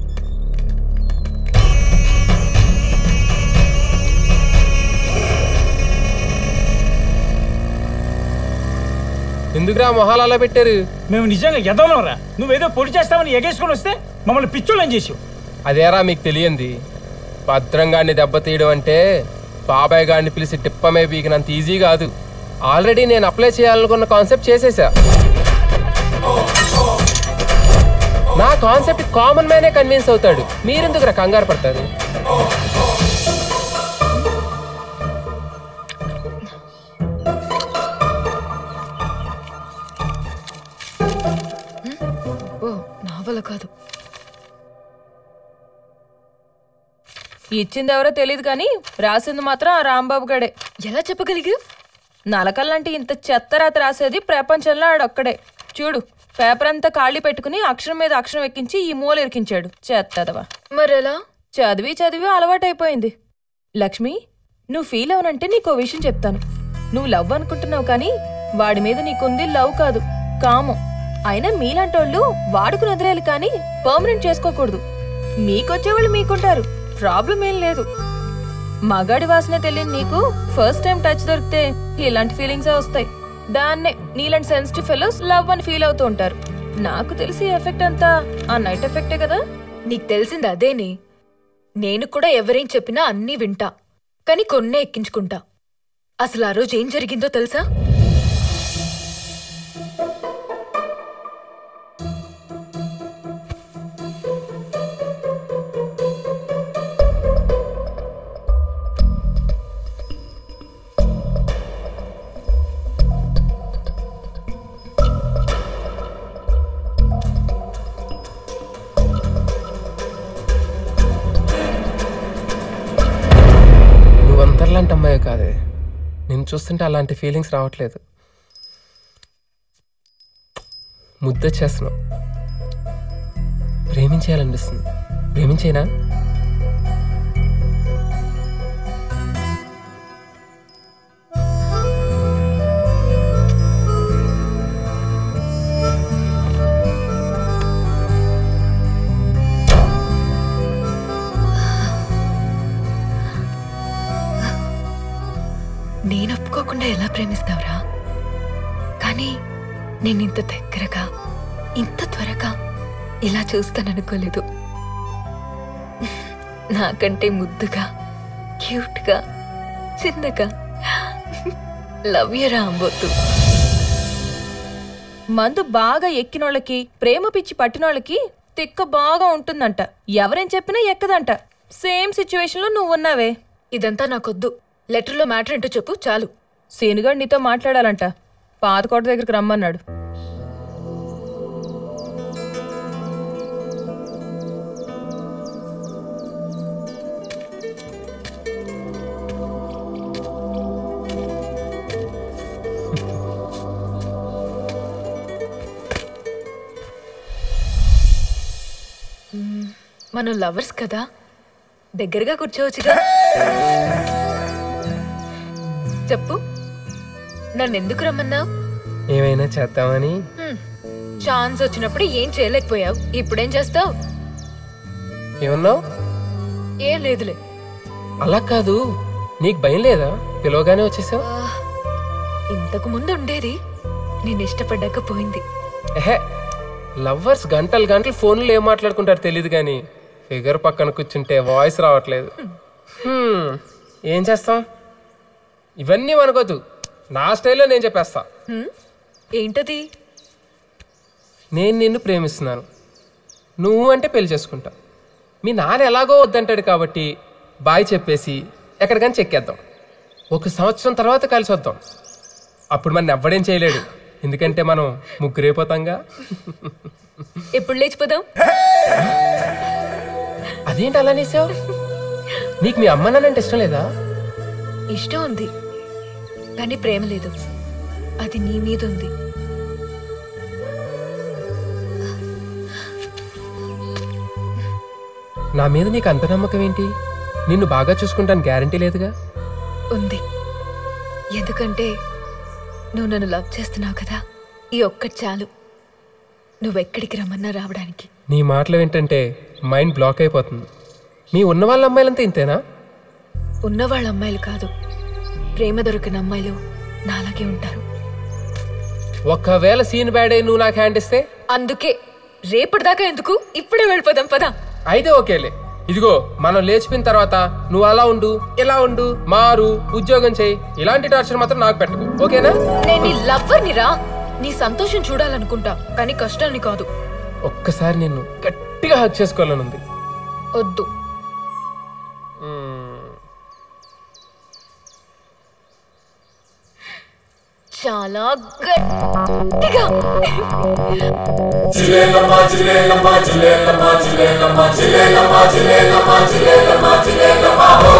ఎందుకురా మొహాలు అలా పెట్టారు మేము నిజంగా ఎదవనరా నువ్వేదో పొడి చేస్తామని ఎగేసుకొని వస్తే మమ్మల్ని పిచ్చోళ్ళని చేసావు అదేరా మీకు తెలియంది భద్రంగాన్ని దెబ్బతీయడం అంటే బాబాయ్ గారిని పిలిచి టిప్పమే పీకినంత ఈజీ కాదు ఆల్రెడీ నేను అప్లై చేయాలనుకున్న కాన్సెప్ట్ చేసేసా నా కాన్సెప్ట్ కామన్ మ్యానే కన్విన్స్ అవుతాడు మీరెందుకురా కంగారు పడతారు ఓ నా వల్ల కాదు ఇచ్చింది ఎవరో తెలియదు కానీ రాసింది మాత్రం ఆ రాంబాబు గడే ఎలా చెప్పగలిగా నలకల్లాంటి ఇంత చెత్త రాత రాసేది ప్రపంచంలో ఆడొక్కడే చూడు పేపర్ అంతా ఖాళీ పెట్టుకుని అక్షరం మీద అక్షరం ఎక్కించి ఈ మూల ఇరికించాడు చెత్తదవా మరెలా చదివి చదివి అలవాటైపోయింది లక్ష్మి నువ్వు ఫీల్ అవనంటే నీకో విషయం చెప్తాను నువ్వు లవ్ అనుకుంటున్నావు కానీ వాడి మీద నీకుంది లవ్ కాదు కామం అయినా మీలాంటోళ్ళు వాడుకుని వదిలేయాలి కానీ పర్మనెంట్ చేసుకోకూడదు మీకొచ్చేవాళ్ళు మీకుంటారు ప్రాబ్లం ఏం లేదు మగాడి వాసన తెలియని నీకు ఫస్ట్ టైం టచ్ దొరికితే ఇలాంటి ఫీలింగ్సే వస్తాయి దాన్నే నీలాంటి సెన్సిటివ్ ఫెలోస్ లవ్ అని ఫీల్ అవుతూ ఉంటారు నాకు తెలిసి ఎఫెక్ట్ అంతా ఆ నైట్ ఎఫెక్టే కదా నీకు తెలిసింది అదేనే నేను కూడా ఎవరేం చెప్పినా అన్నీ వింటా కానీ కొన్నే ఎక్కించుకుంటా అసలు ఆ రోజు ఏం జరిగిందో తెలుసా నువ్వంతర్లాంటి అమ్మాయి కాదే నేను చూస్తుంటే అలాంటి ఫీలింగ్స్ రావట్లేదు ముద్దొచ్చేస్తున్నావు ప్రేమించేయాలనిపిస్తుంది ప్రేమించేనా నేను ఒప్పుకోకుండా ఎలా ప్రేమిస్తావురా కానీ నేను ఇంత దగ్గరగా ఇంత త్వరగా ఇలా చూస్తాననుకోలేదు నాకంటే ముద్దుగా క్యూట్గా చిన్నగా లవ్ యూ రాంబోతు మందు బాగా ఎక్కినోళ్ళకి ప్రేమ పిచ్చి పట్టినోళ్ళకి తిక్క బాగా ఉంటుందంట ఎవరేం చెప్పినా ఎక్కదంట సేమ్ సిచ్యువేషన్ లో నువ్వు ఉన్నావే ఇదంతా నాకొద్దు లెటర్లో మ్యాటర్ ఏంటో చెప్పు చాలు సీనుగాడు నీతో మాట్లాడాలంట పాతకోట దగ్గరికి రమ్మన్నాడు మనం లవర్స్ కదా దగ్గరగా కూర్చోవచ్చుగా చెప్పు నన్ను ఎందుకు రమ్మన్నావు ఏమైనా చేద్దామని ఛాన్స్ వచ్చినప్పుడు ఏం చేయలేకపోయావు ఇప్పుడేం చేస్తావు ఏమన్నావు ఏం లేదులే అలా కాదు నీకు భయం లేదా పిలవగానే వచ్చేసావు ఆ, ఇంతకు ముందు ఉండేది నేను ఇష్టపడ్డాక పోయింది ఎహే లవ్వర్స్ గంటలు గంటలు ఫోన్లో ఏం మాట్లాడుకుంటారు తెలియదు కానీ ఫిగర్ పక్కన కూర్చుంటే వాయిస్ రావట్లేదు హ్మ్, ఏం చేస్తాం ఇవన్నీ మనకొద్దు నా స్టైల్లో నేను చెప్పేస్తా హ్మ్? ఏంటది నేను నిన్ను ప్రేమిస్తున్నాను నువ్వు అంటే పెళ్లి చేసుకుంటా మీ నాన్న ఎలాగో వద్దంటాడు కాబట్టి బాయ్ చెప్పేసి ఎక్కడికైనా చెక్కేద్దాం ఒక సంవత్సరం తర్వాత కలిసి వద్దాం అప్పుడు మన ఎవ్వడేం చేయలేడు ఎందుకంటే మనం ముగ్గురైపోతాంగా ఎప్పుడు లేచిపోదాం అదేంటి అలా అనేసావు నీకు మీ అమ్మ నాన్నంటే ఇష్టం లేదా ఇష్టం ఉంది కానీ ప్రేమ లేదు అది నీ మీద ఉంది నా మీద నీకు అంత నమ్మకం ఏంటి నిన్ను బాగా చూసుకుంటాను గ్యారంటీ లేదుగా ఉంది ఎందుకంటే నువ్వు నన్ను లవ్ చేస్తున్నావు కదా ఈ ఒక్కటి చాలు నువ్వెక్కడికి రమ్మన్నా రావడానికి నీ మాటలు ఏంటంటే మైండ్ బ్లాక్ అయిపోతుంది మీ ఉన్న వాళ్ళ అమ్మాయిలంతా ఇంతేనా ఉన్నవాళ్ళ అమ్మాయిలు కాదు ప్రేమ దొరికిన అమ్మాయిలు నాలాగే ఉంటారు ఒకవేళ సీన్ బ్యాడ్ అయి నువ్వు నాకు హ్యాండ్ ఇస్తే అందుకే రేపటిదాకా ఎందుకు ఇప్పుడే వెళ్ళిపోదాం పదా అయితే ఓకేలే ఇదిగో మనం లేచిపోయిన తర్వాత నువ్వు అలా ఉండు ఇలా ఉండు మారు ఉద్యోగం చేయి ఇలాంటి టార్చర్ మాత్రం నాకు పెట్టకు ఓకేనా నేను నీ లవ్వర్ని రా నీ సంతోషం చూడాలనుకుంటా కానీ కష్టాన్ని కాదు ఒక్కసారి నిన్ను గట్టిగా హక్ చేసుకోవాలని ఉంది వద్దు చాలా గట్టిగా Chilena, chilena, chilena, chilena, chilena, chilena, chilena, chilena, ho.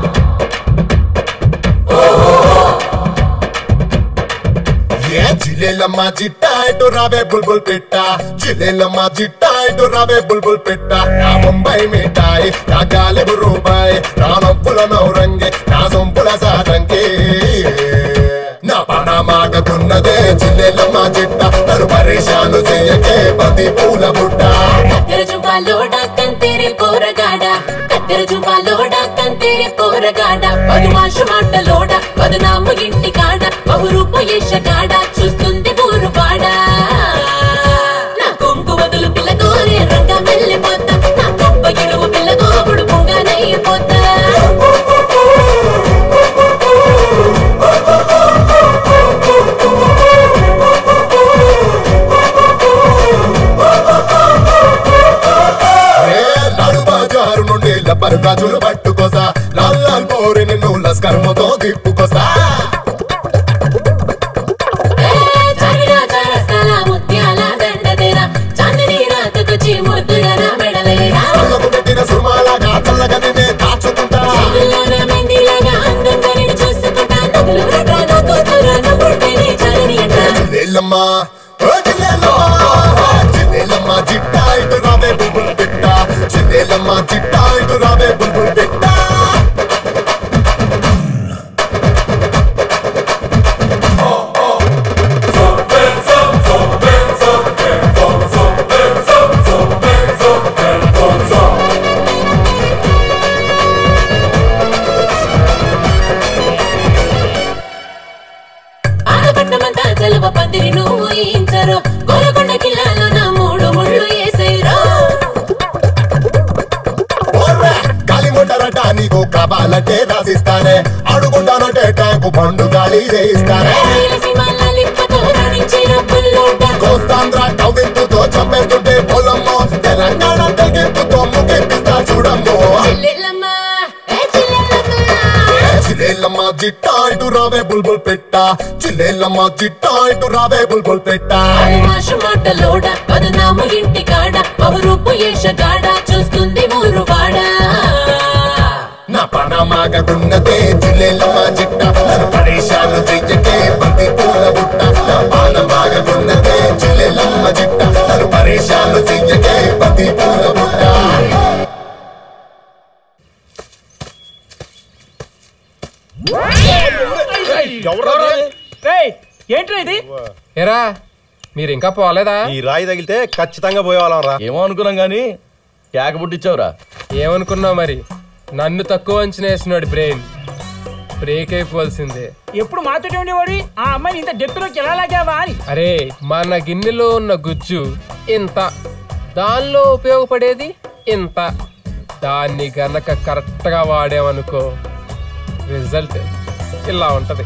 ఏ జిలేలమ్మ జిట్టా ఇటు రావే బుల్బుల్ పిట్ట జిలేలమ్మ జిట్టా ఇటు రావే బుల్బుల్ పిట్ట నా ముంబై మిఠాయి నా గాలిబు రూపాయి నా నొప్పుల నౌరంగి నా సొంపుల సారంగి నా పణమాగతున్నదే జిల్లెలమ్మ జిట్ట నన్ను పరేషాను చెయ్యకే పది పూల బుట్ట కత్తెర జుంపాలోడ కంతేరి పోరగాడ కత్తెర జుంపాలోడ కంతేరి పోరగాడ పదుమాషు మాటలోడ పదునాము ఇంటి కాడ బహురూప యశగాడ చూస్తుంది ఊరు పాడ నా కొంగు వదులు పిల్లగోరే రంగ వెళ్ళిపోతా నా కొప్ప ఇడువు పిల్లగోపుడు పొంగనైపోతా ఏ లాడు బజారు నుండి లబ్బరు గాజులు పట్టుకోసా లాల్ లాల్ పోరి నిన్ను లస్కర్మతో తిప్పుకోసా చారిరా చారస్తాల ముత్యాల దండదేరా చాందిని రాతకొచ్చి ముద్దుగా నా మెడలేరా కళ్ళకు పెట్టిన సుమాలాగా చల్లగా నిన్నే దాచుకుంటా చేతుల్లోన మెండిలాగా అందంగా నిన్ను చూసుకుంటా నదులు రట్రా నా కూతురా నువ్వుంటేనే చాలని అంటా జిల్లెలమ్మ ఓ జిల్లెలమ్మ జిల్లెలమ్మ జిట్టా ఇటు రావే బుల్బుల్ పిట్ట జిల్లెలమ్మ జిట్టా ఇటు రావే బుల్బుల్ పిట్ట ఆడపట్నమంతా సెలవ పందిరి నువ్వు ఇంచరు గోలకొండ కిల్లాలో నా మూడు ముళ్ళు వేసేరా ఓర్రా, గాలి మోటారట నీకు కావాలంటే రాసిస్తానే అడుగుంటానంటే ట్యాంకు పండు గాలి వేయిస్తానే రాయలసీమ లిప్పతో రాణించిన పుల్లోట కోస్తాంధ్ర కవ్వింపుతో చంపేస్తుంటే పొలమ్మో తెలంగాణ తెగింపుతో ముగింపిస్తా చూడమ్మో చెల్లెల్లమ్మ ఏ చెల్లెల్లమ్మ చిలేలమ్మ జిట్టా ఇటు రావే బుల్బుల్ పెట్ట చిలేలమ్మ జిట్టా ఇటు రావే బుల్బుల్ పెట్ట మాషు మాటలోడ పదనాము ఇంటి కాడ బహురూపు యశగాడ చూస్తుంది ఊరు వాడ నా పనమాగకున్నదే చిలేలమ్మ జిట్ట నన్ను పరేషాలు చెయ్యకే బంతి పూల బుట్ట నా పానమాగకున్నదే చిలేలమ్మ జిట్ట నన్ను పరేషాలు చెయ్యకే బంతి పూల బుట్ట ఏంట్రా ఇది ఎరా మీరు ఇంకా పోలేదా ఈ రాయి తగిలితే ఖచ్చితంగా పోయేవాళ్ళం రా ఏమో అనుకున్నాం కానీ కేక పుట్టించావురా ఏమనుకున్నావు మరి నన్ను తక్కువ అంచనా వేసినాడు బ్రెయిన్ బ్రేక్ అయిపోవాల్సిందే ఎప్పుడు మాతోటి ఉండేవాడి ఆ అమ్మాయిని ఇంత డెప్త్లోకి ఎలా లాగావా అని అరే మన గిన్నెలో ఉన్న గుజ్జు ఇంత దానిలో ఉపయోగపడేది ఇంత దాన్ని గనక కరెక్ట్గా వాడామనుకో రిజల్ట్ ఇలా ఉంటది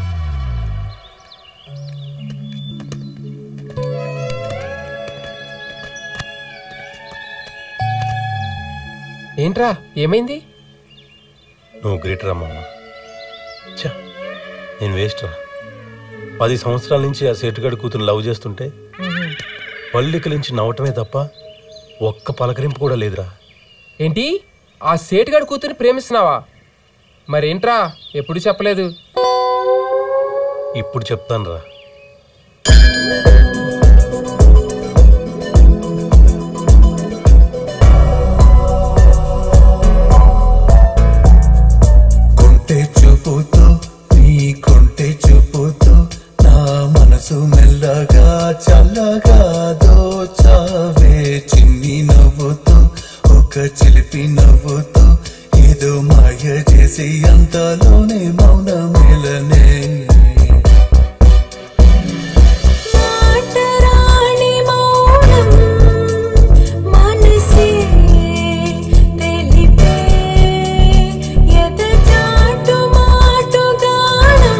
ఏంట్రా ఏమైంది నువ్వు గ్రేటర్ అమ్మా ఛ, నేను వేస్ట్ రా పది సంవత్సరాల నుంచి ఆ సేటుగాడి కూతురు లవ్ చేస్తుంటే పళ్ళికలించి నవ్వటమే తప్ప ఒక్క పలకరింపు కూడా లేదురా ఏంటి ఆ సేటుగాడి కూతురిని ప్రేమిస్తున్నావా మరేంట్రా ఎప్పుడు చెప్పలేదు ఇప్పుడు చెప్తాను రా కొంటె చూపుతూ నీ కొంటె చూపుతూ నా మనసు మెల్లగా చల్లగా దోచావే చిన్ని నవ్వుతూ ఒక చిలిపి నవ్వుతూ ఏదో మాయ చేసి అంతలోనే మౌన మేలనే మాటరాని మౌనం మనసే తెలిపే ఎదచాటు మాటు గానం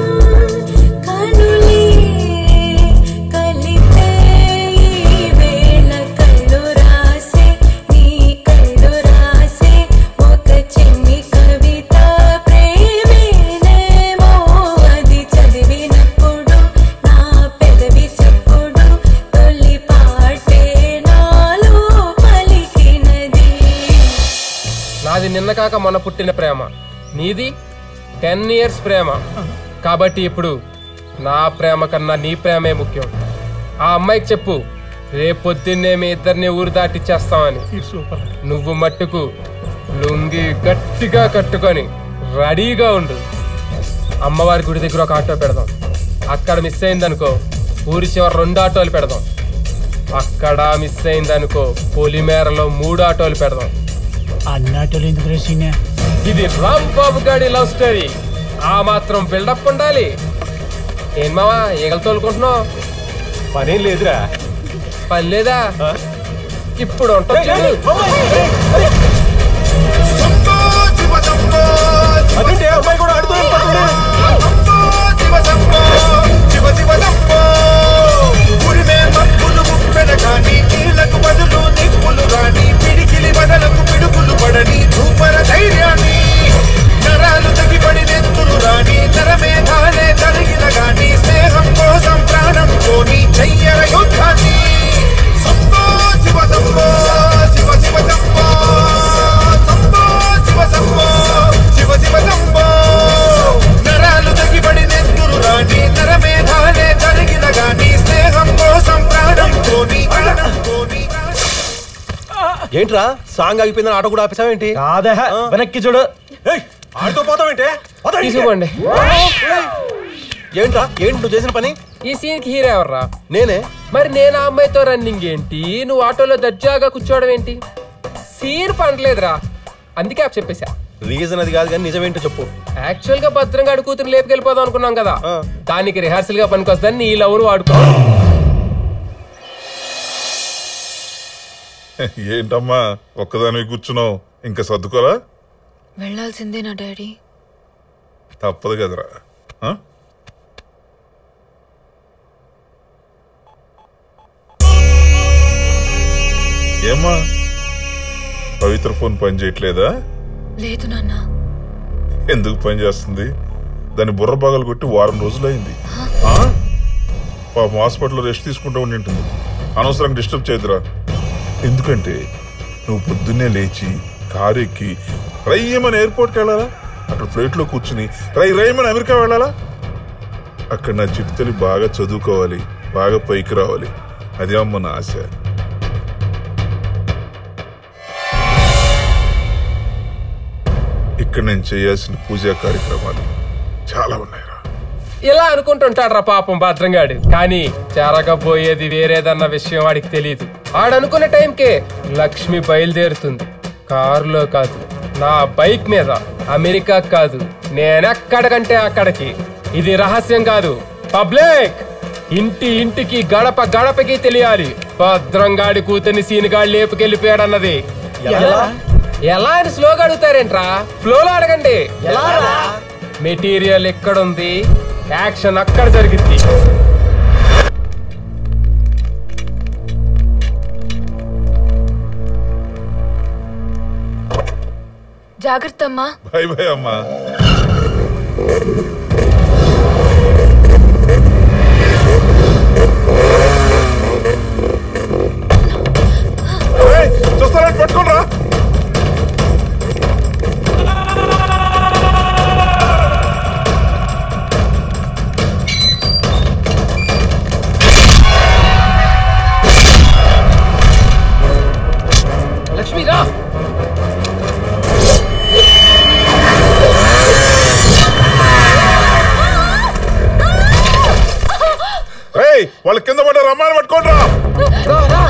కనులే కలిపే ఈ వేళ కళ్ళు రాసే నీ కళ్ళు రాసే ఒక చిన్ని కవిత ప్రేమేనేమో అది చదివినప్పుడు నా పెదవి చప్పుడు తొలి పాటే నాలో పలికినది నాది నిన్న కాక మొన్న పుట్టిన ప్రేమ నీది టెన్ ఇయర్స్ ప్రేమ కాబట్టి ఇప్పుడు నా ప్రేమ కన్నా నీ ప్రేమే ముఖ్యం ఆ అమ్మాయికి చెప్పు రేపొద్దున్నే మీ ఇద్దరిని ఊరు దాటిచ్చేస్తామని నువ్వు మట్టుకు లుంగి గట్టిగా కట్టుకొని రెడీగా ఉండు అమ్మవారి గుడి దగ్గర ఒక ఆటో పెడదాం అక్కడ మిస్ అయిందనుకో ఊరి చివరి రెండు ఆటోలు పెడదాం అక్కడ మిస్ అయిందనుకో పొలిమేరలో మూడు ఆటోలు పెడదాం అన్నాటోలు ఎందుకు రసీనే ఇది రామ్ బాబు గాడి లవ్ స్టోరీ ఆ మాత్రం బిల్డప్ ఉండాలి ఏం మావా ఈగలు తోలుకుంటున్నావు పనేం లేదురా పని లేదా ఇప్పుడు ఉంటుంది చూడు. అదేంటి అమ్మాయి కూడా ఆడుతూ శివ శివ శంభో ఉరిమే మబ్బులు ముప్పెన కాని నీళ్లకు బదులు నిప్పులు రాని పిడికిలి బదలకు పిడుగులు పడని ధూపర ధైర్యాన్ని నరాలు తగిపడి నెత్తులు రాని నరమేధాలే తరిగిన గాని స్నేహం కోసం ప్రాణం కోని చెయ్యర యుద్ధాన్ని శంభో శివ శంభో శివ శివ శంభో శంభో శివ శంభో శివ శివ శంభో నరాలు తగిపడి నెత్తురు రాని నరమేధాలే తరిగిన గాని స్నేహం కోసం ప్రాణం కోని ప్రాణం కోని ఏంట్రా సాంగ్ ఆగిపోయిందని ఆటో కూడా ఆపేసావేంటి కాదా వెనక్కి చూడు ఆడుతూ పోతావేంటి పోతా ఇంటికి. తీసుకోండి ఏంట్రా ఏంటి నువ్వు చేసిన పని ఈ సీన్ కి హీరో ఎవర్రా నేనే మరి నేను ఆ అమ్మాయితో రన్నింగ్ ఏంటి నువ్వు ఆటోలో దర్జాగా కూర్చోవడం ఏంటి సీన్ పండలేదురా అందుకే ఆప్ చెప్పేశా రీజన్ అది కాదు కానీ నిజమేంటో చెప్పు యాక్చువల్ గా భద్రంగా అడు కూతురు లేపుకెళ్ళిపోదాం అనుకున్నాం కదా దానికి రిహార్సల్ గా పనికొస్తుందని నీ లవ్ను వాడుకో ఏంటమ్మా ఒక్కదానివి కూర్చున్నావు ఇంకా సర్దుకోరా వెళ్ళాల్సిందే నా డాడీ తప్పదు కదరా ఆ? ఏమ్మా పవిత్ర ఫోన్ పని చేయట్లేదా లేదు నాన్న ఎందుకు పని చేస్తుంది దాని బుర్ర బాగలు కొట్టి వారం రోజులైంది ఆ? పాపం హాస్పిటల్లో రెస్ట్ తీసుకుంటూ ఉండి ఉంటుంది అనవసరంగా డిస్టర్బ్ చేయదురా ఎందుకంటే నువ్వు పొద్దున్నే లేచి కారు ఎక్కి రయ్యమని ఎయిర్పోర్ట్కి వెళ్ళాలా అక్కడ ఫ్లైట్లో కూర్చుని రై రయ్యమని అమెరికా వెళ్ళాలా అక్కడ నా చిట్టుతల్లి బాగా చదువుకోవాలి బాగా పైకి రావాలి అదే అమ్మ నా ఆశ ఇక్కడ నేను చేయాల్సిన పూజా కార్యక్రమాలు చాలా ఉన్నాయిరా ఇలా అనుకుంటుంటాడు రా పాపం భద్రంగాడు కానీ జరగబోయేది వేరేదన్న విషయం వాడికి తెలియదు ఆడనుకున్న టైంకే లక్ష్మి బయలుదేరుతుంది కారులో కాదు నా బైక్ మీద అమెరికా కాదు నేనెక్కడికంటే అక్కడికి ఇది రహస్యం కాదు పబ్లిక్ ఇంటి ఇంటికి గడప గడపకి తెలియాలి భద్రంగాడి కూతుని సీనుగాడు లేపుకెళ్ళిపోయాడన్నది ఎలా అని స్లోగా అడుగుతారేంట్రా ఫ్లోలో అడగండి మెటీరియల్ ఎక్కడుంది యాక్షన్ అక్కడ జరిగింది జాగ్రత్త అమ్మా భయ భయ అమ్మా ఏయ్, చూస్తారంటే పట్టుకోండి రా లక్ష్మి రా ఏయ్ వాళ్ళ కింద పడ్డ రమ్మాని పట్టుకోండి రా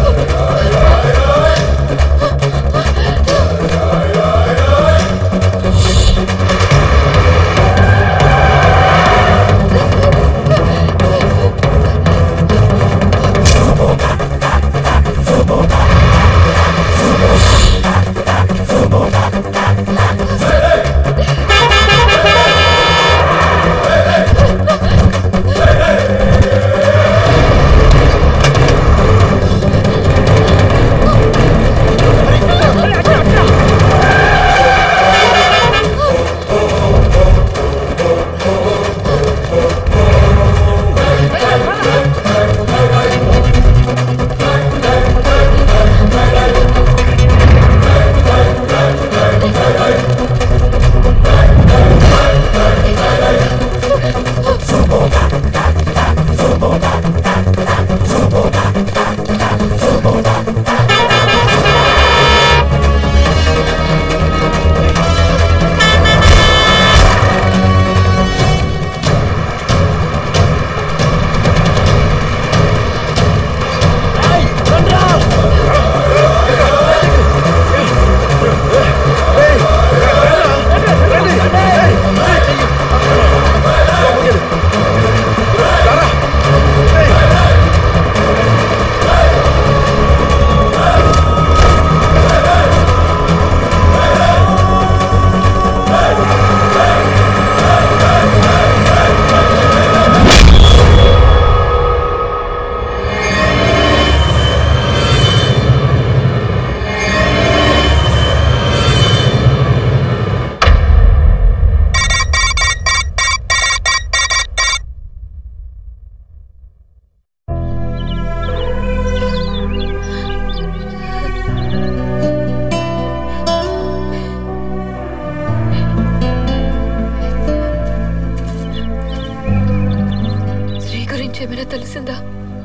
శ్రీ గురించి ఏమైనా తెలిసిందా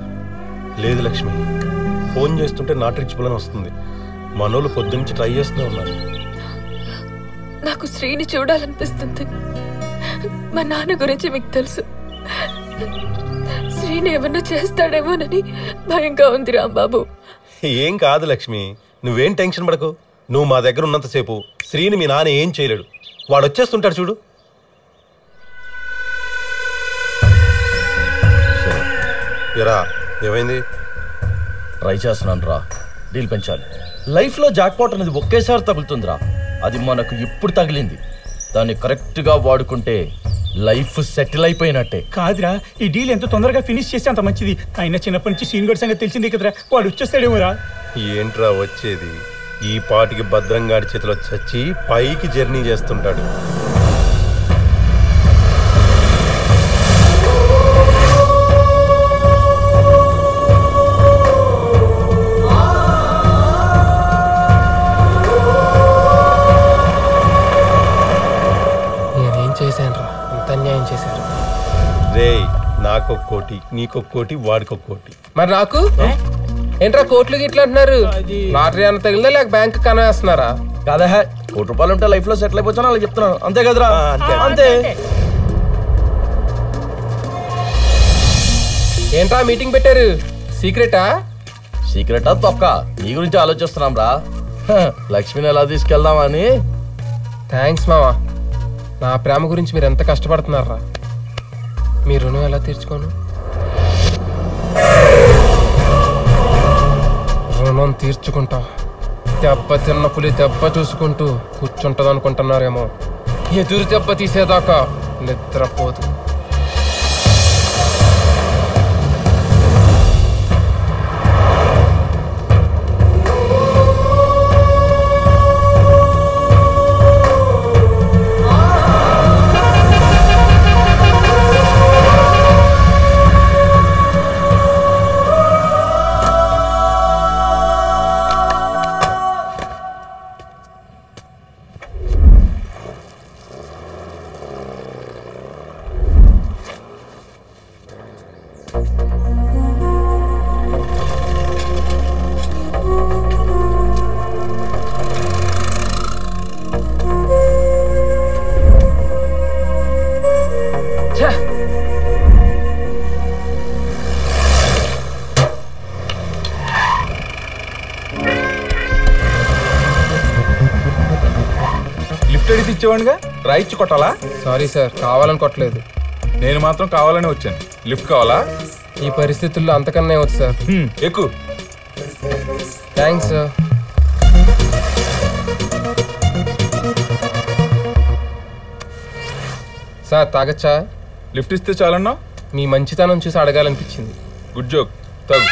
లేదు లక్ష్మి ఫోన్ చేస్తుంటే నాట్ రీచబుల్ అని వస్తుంది మనోళ్ళు పొద్దున్నుంచి ట్రై చేస్తూనే ఉన్నారు నాకు శ్రీని చూడాలనిపిస్తుంది మా నాన్న గురించి మీకు తెలుసు శ్రీని ఏమన్నా చేస్తాడేమోనని భయంగా ఉంది రాంబాబు ఏం కాదు లక్ష్మి నువ్వేం టెన్షన్ పడకు నువ్వు మా దగ్గర ఉన్నంతసేపు శ్రీని మీ నాన్న ఏం చేయలేడు వాడు వచ్చేస్తుంటాడు చూడు ఎరా ఏమైంది ట్రై చేస్తున్నాను రా డీల్ పెంచాలి లైఫ్లో జాక్పాట్ అనేది ఒకేసారి తగులుతుందిరా అది మనకు ఇప్పుడు తగిలింది దాన్ని కరెక్ట్గా వాడుకుంటే లైఫ్ సెటిల్ అయిపోయినట్టే కాదురా ఈ డీల్ ఎంత తొందరగా ఫినిష్ చేస్తే అంత మంచిది అయినా చిన్నప్పటి నుంచి సీన్ గడ్ సంగతి తెలిసిందే కదరా వాడు వచ్చేస్తాడేమోరా ఏంట్రా వచ్చేది ఈ పాటికి భద్రంగాడి చేతిలో చచ్చి పైకి జర్నీ చేస్తుంటాడు నేనేం చేశాను రా ఇంత అన్యాయం చేశారు రేయ్ నాకొక కోటి నీకొక కోటి వాడికొక కోటి మరి నాకు ఏంట్రా కోట్లు గిట్లు అంటున్నారు లాటరీ అన్న తగిలిందా లేక బ్యాంక్ కనవేస్తున్నారా కాదా కోటి రూపాయలు ఉంటే లైఫ్ లో సెటిల్ అయిపోతాను అలా చెప్తున్నాను అంతే కదరా అంతే ఏంట్రా మీటింగ్ పెట్టారు సీక్రెటా సీక్రెటా తొక్క నీ గురించి ఆలోచిస్తున్నాం రా హ, లక్ష్మిని ఎలా తీసుకెళ్దామని థ్యాంక్స్ మావా నా ప్రేమ గురించి మీరు ఎంత కష్టపడుతున్నారా మీ రుణం ఎలా తీర్చుకోను రుణం తీర్చుకుంటా దెబ్బ తిన్న పులి దెబ్బ చూసుకుంటూ కూర్చుంటది అనుకుంటున్నారేమో ఎదురు దెబ్బ తీసేదాకా నిద్రపోదు లిఫ్ట్ అడిగితే ఇచ్చేవాడిగా రాయిచ్చి కొట్టాలా సారీ సార్ కావాలని కొట్టలేదు నేను మాత్రం కావాలని వచ్చాను లిఫ్ట్ కావాలా ఈ పరిస్థితుల్లో అంతకన్నా వచ్చు సార్ ఎక్కువ థ్యాంక్స్ సార్ సార్ తాగచ్చా లిఫ్ట్ ఇస్తే చాలన్నా మీ మంచితనం చూసి అడగాలనిపించింది గుడ్ జోక్ తగు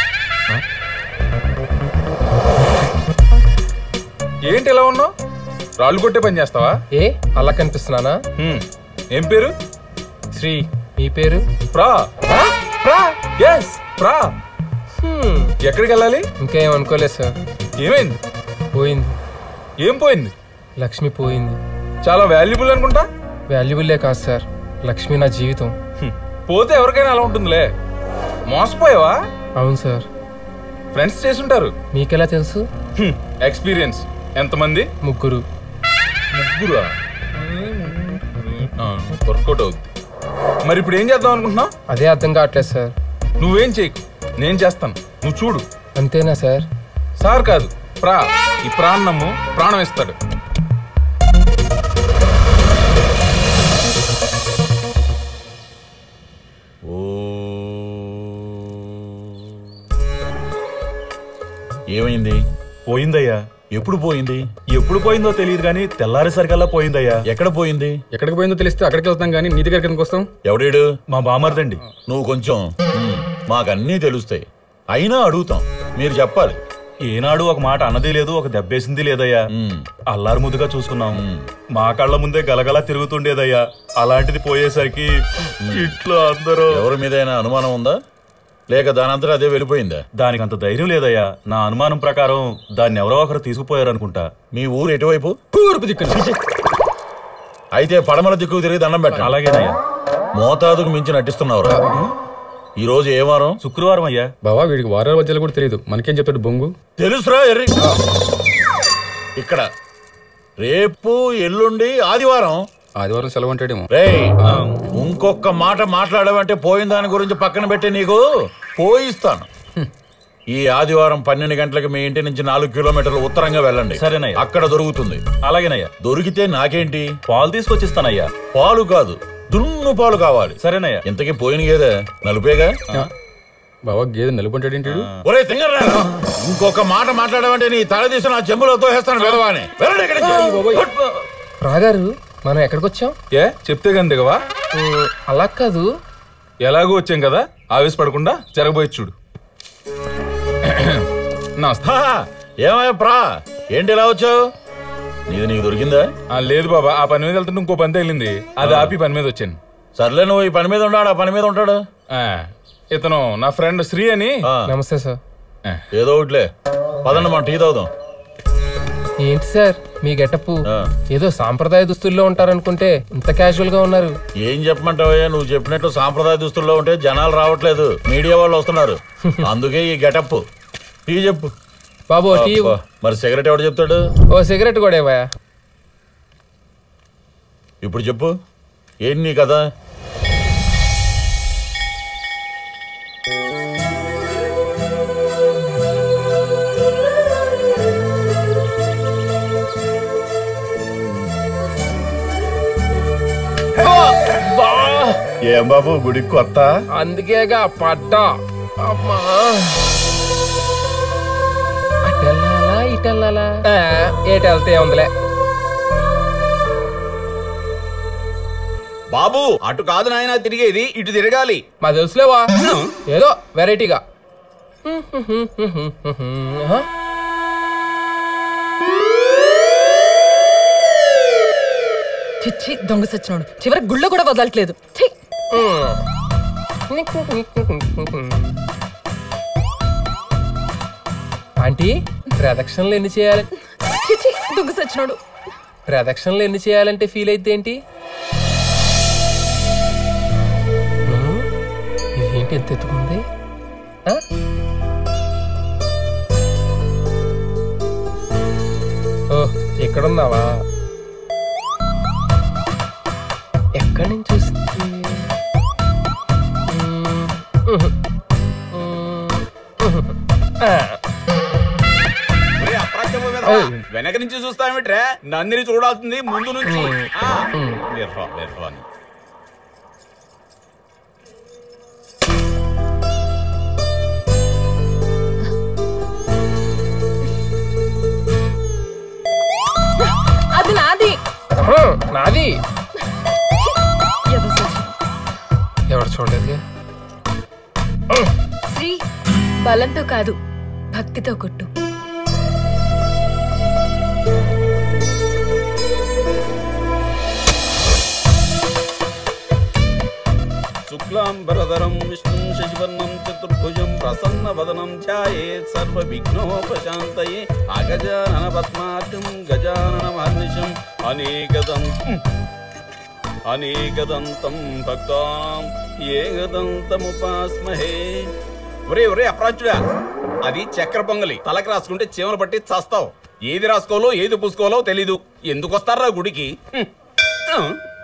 ఏంటి ఇలా ఉన్నావు రాళ్ళు కొట్టే పని చేస్తావా ఏ అలా కనిపిస్తున్నానా ఏం పేరు శ్రీ మీ పేరు ప్రా ప్రా ఎస్ ప్రా ఎక్కడికి వెళ్ళాలి ఇంకా ఏం అనుకోలేదు సార్ ఏమైంది పోయింది ఏం పోయింది లక్ష్మి పోయింది చాలా వాల్యుబుల్ అనుకుంటా వాల్యుబుల్లే కాదు సార్ లక్ష్మి నా జీవితం పోతే ఎవరికైనా అలా ఉంటుందిలే మోసపోయావా అవును సార్ ఫ్రెండ్స్ చేసుంటారు మీకెలా తెలుసు ఎక్స్పీరియన్స్ ఎంతమంది ముగ్గురు ముగ్గురా వర్కౌట్ అవుద్ది మరి ఇప్పుడు ఏం చేద్దాం అనుకుంటున్నావు అదే అర్థం కావట్లేదు సార్ నువ్వేం చేయకు నేను చేస్తాను నువ్వు చూడు అంతేనా సార్ సార్ కాదు ప్రా ఈ ప్రాణము ప్రాణం ఇస్తాడు ఏమైంది పోయిందయ్యా ఎప్పుడు పోయింది ఎప్పుడు పోయిందో తెలియదు కానీ తెల్లారేసరికల్లా పోయిందయ్యా ఎక్కడ పోయింది ఎక్కడికి పోయిందో తెలిస్తే అక్కడికి వెళ్తాం కానీ నీ దగ్గరికి ఎందుకు వస్తాం ఎవడేడు మా బామర్దండి నువ్వు కొంచెం "ఉమ్, మాకన్నీ తెలుస్తాయి అయినా అడుగుతాం మీరు చెప్పాలి ఏనాడు ఒక మాట అన్నది లేదు ఒక దెబ్బేసింది లేదయ్యా అల్లారు ముద్దుగా చూసుకున్నాం మా కళ్ళ ముందే గలగలా తిరుగుతుండేదయ్యా అలాంటిది పోయేసరికి ఇట్లా అందరూ ఎవరి మీదైనా అనుమానం ఉందా లేక దానంతరం అదే వెళ్ళిపోయిందా దానికి అంత ధైర్యం లేదయ్యా నా అనుమానం ప్రకారం దాన్ని ఎవరో ఒకరు తీసుకుపోయారు అనుకుంటా మీ ఊరు ఎటువైపు తూర్పు దిక్కున అయితే పడమల దిక్కు తిరిగి దండం పెట్టండి అలాగేనయ్యా మోతాదుకు మించి నటిస్తున్నావురా ఈ రోజు ఏ వారం శుక్రవారం అయ్యా బావా వీడికి వారాల మధ్యలో కూడా తెలియదు మనకేం చెప్తాడు బొంగు తెలుసురా ఎర్రి ఇక్కడ రేపు ఎల్లుండి ఆదివారం ఆదివారం సెలవు అంటాడేమో రేయ్ ఇంకొక మాట మాట్లాడమంటే పోయిన దాని గురించి పక్కన పెట్టి నీకు పోయిస్తాను ఈ ఆదివారం పన్నెండు గంటలకు మీ ఇంటి నుంచి నాలుగు కిలోమీటర్లు ఉత్తరంగా వెళ్ళండి సరేనయ్యా. అక్కడ దొరుకుతుంది అలాగేనయ్యా దొరికితే నాకేంటి పాలు తీసుకొచ్చిస్తానయ్యా పాలు కాదు దున్ను పాలు కావాలి సరేనయ్యా ఇంతకీ పోయిన గేదె నలుపేగా బావా గేదె నలుపుంటాడు ఏంటి ఒరే తింగర్రా ఇంకొక మాట మాట్లాడమంటే నీ తల తీసి నా చెంబులో తోసేస్తాను వెదవాని వెళ్ళండి ఇక్కడి నుంచి. రాగారు మనం ఎక్కడికి వచ్చాం ఏ చెప్తే కానీ దిగవా అలా కాదు ఎలాగో వచ్చాం కదా ఆవేశపడకుండా జరగబోయి చూడు నమస్తే హా, ఏమయ్యా ప్రా ఏంటి ఇలా వచ్చావు నీది నీకు దొరికిందా ఆ, లేదు బాబా ఆ పని మీద వెళ్తుంటే ఇంకో పని తగిలింది అది ఆపి పని మీద వచ్చాను సర్లే నువ్వు ఈ పని మీద ఉన్నాడు ఆ పని మీద ఉంటాడు ఆ, ఇతను నా ఫ్రెండ్ శ్రీ అని ఆ, నమస్తే సార్ ఏదో ఒకటిలే పదండి మనం టీ తాగుదాం ఏంటి సార్ మీ గెటప్ ఆ. ఏదో సాంప్రదాయ దుస్తుల్లో ఉంటారనుకుంటే ఇంత క్యాజువల్ గా ఉన్నారు ఏం చెప్పమంటావయ్యా నువ్వు చెప్పినట్టు సాంప్రదాయ దుస్తుల్లో ఉంటే జనాలు రావట్లేదు మీడియా వాళ్ళు వస్తున్నారు అందుకే ఈ గెటప్ టీ చెప్పు బాబు టీ ఇవ్వు. అబ్బా, మరి సిగరెట్ ఎవడు చెప్తాడు ఓ సిగరెట్ కూడా ఇవ్వయా ఇప్పుడు చెప్పు ఏంటి నీ కదా ఏం బాబు గుడికి కొత్త అందుకేగా పడ్డా అమ్మా అటెల్లాలా ఇటెల్లాలా ఆ, ఏటి వెళ్తే ఉందిలే బాబు అటు కాదు నాయన తిరిగేది ఇటు తిరగాలి మా తెలుసులేవా ఏదో వెరైటీగా ఆ? చిచ్చి దొంగ సచ్చినోడు చివరి గుళ్ళో కూడా వదలట్లేదు ఛీ! ఆంటీ ప్రదక్షిణలు ఎన్ని చేయాలి చిచ్చి దొంగ సచ్చినోడు ప్రదక్షిణలు ఎన్ని చేయాలంటే ఫీల్ అయితే ఏంటి ఉమ్, ఇదేంటి ఎంత ఎత్తుకుంది ఆ? ఓ ఎక్కడున్నావా ఎక్కడి నుంచి వస్తుంది ఉమ్, ఉహు, ఉమ్, ఉహు. ఆ. ఒరే అప్రాచ్యపు వెధవా, వెనక నుంచి చూస్తామేట్రా నందిని చూడాల్సింది ముందు నుంచి ఆ, వెధవా, వెధవా అని. అది నాది ఆహా, నాది ఎవరు చూడలేదు శ్రీ బలంతో కాదు భక్తితో కొట్టు శుక్లాంబరధరం విష్ణుం శశివర్ణం చతుర్భుజం ప్రసన్న వదనం ధ్యాయేత్ సర్వ విఘ్నోపశాంతయే అగజానన పద్మార్గం గజానన మహర్నిశం అనేకదం అనేకదంతం భక్తాం ఏకదంతముపాస్మహే ఒరే ఒరే అప్రాచుడా అది చక్కెర పొంగలి తలకి రాసుకుంటే చీమలు పట్టి చస్తావు ఏది రాసుకోవాలో ఏది పూసుకోవాలో తెలీదు ఎందుకు వస్తారా గుడికి హ్మ్. ఆ.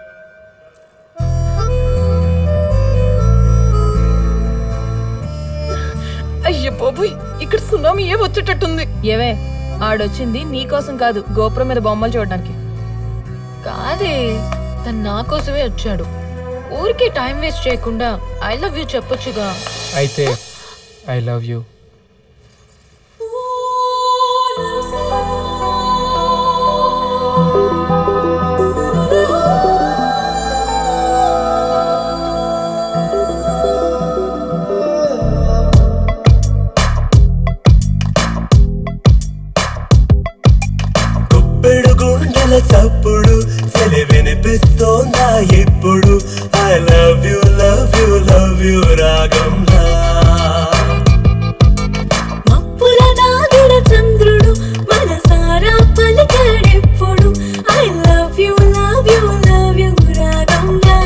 అయ్యో బాబోయ్ ఇక్కడ సునామీ ఏ వచ్చేటట్టుంది ఏవే ఆడొచ్చింది నీకోసం కాదు గోపురం మీద బొమ్మలు చూడడానికి కాదే తను నా కోసమే వచ్చాడు ఊరికే టైం వేస్ట్ చేయకుండా ఐ లవ్ యూ చెప్పొచ్చుగా అయితే ఐ లవ్ యూ గుప్పెడు గుండెల చప్పుడు సెలి వినిపిస్తోందా ఇప్పుడు I love you love you love you రాగంలా మప్పుల దాగిన చంద్రుడు మనసారా పలికాడెప్పుడు I love you love you love you రాగంగా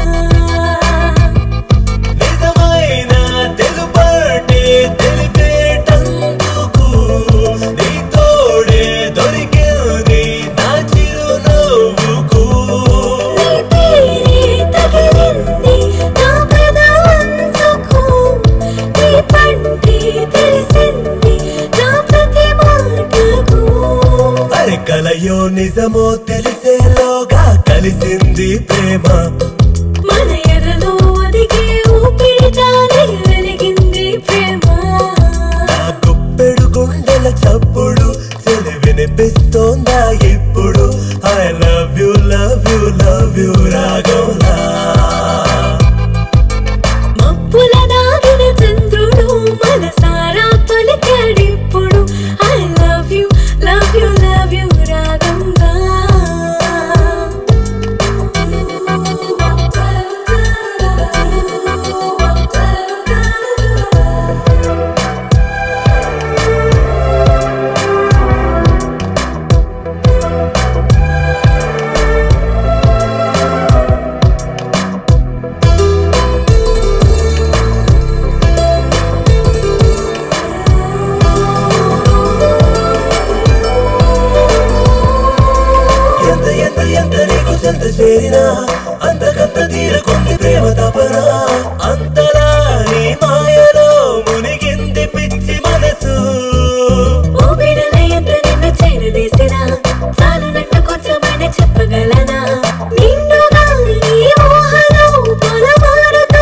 నిజమైన తెలుపటే తెలిపేటందుకు నీ తోడే దొరికింది నా చిరునవ్వుకు నీ పేరే తగిలింది నా పెదవంచుకు నీ పంటే తెలిసింది నా ప్రతి మాటకు అరే కలయో నిజమో తెలిసేలోగా కలిసింది ప్రేమ మన ఎరలో ఒదిగే ఊపిరి జారి వెలిగింది ప్రేమ నా గుప్పెడు గుండెల చప్పుడు చెలి వినిపిస్తోందా ఇప్పుడు I love you love you love you రాగంలా మప్పుల దాగిన చంద్రుడు మనసారా పలికాడిప్పుడు I love you love you love you రాగంగా ఎంత ఎంత ఎంత నీకు చెంత చేరినా అంతకంత తీరకుంది ప్రేమ తపన అంతలా నీ మాయలో మునిగింది పిచ్చి మనసు ఊపిరిల ఎంత నిన్ను చేరదీసినా చాలునట్టు కొంచెమైనా చెప్పగలనా నిండుగా ఈ ఊహలో పొలమారుత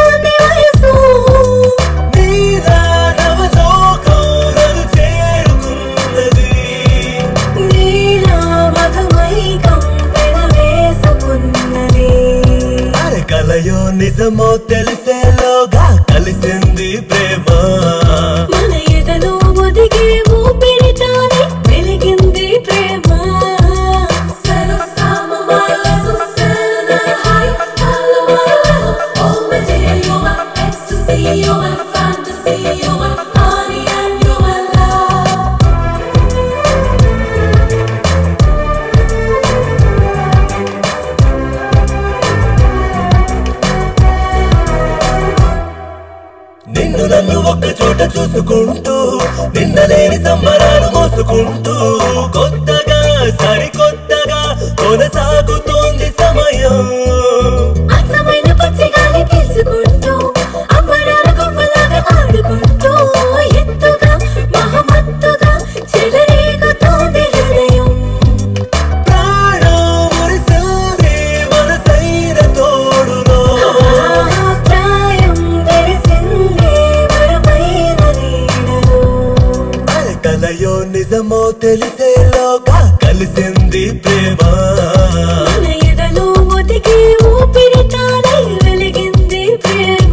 లేని సంబరాలు మోసుకుంటూ కొత్తగా సరికొత్తగా కొనసాగుతోంది సమయం అచ్చమైన పచ్చిగాలి పీల్చుకుంటూ అంబరాల గువ్వలాగా ఆడుకుంటూ ఎత్తుగా మహమత్తుగా చెలరేగుతోంది హృదయం ప్రాణం మురిసింది మనసైన తోడులో ఆ ప్రాయం వెలిసింది మరుపైన నీడలో కలయో నిజమో తెలిసేలోగా కలిసింది ప్రేమ మన ఎదలో ఒదిగి ఊపిరితాలై వెలిగింది ప్రేమ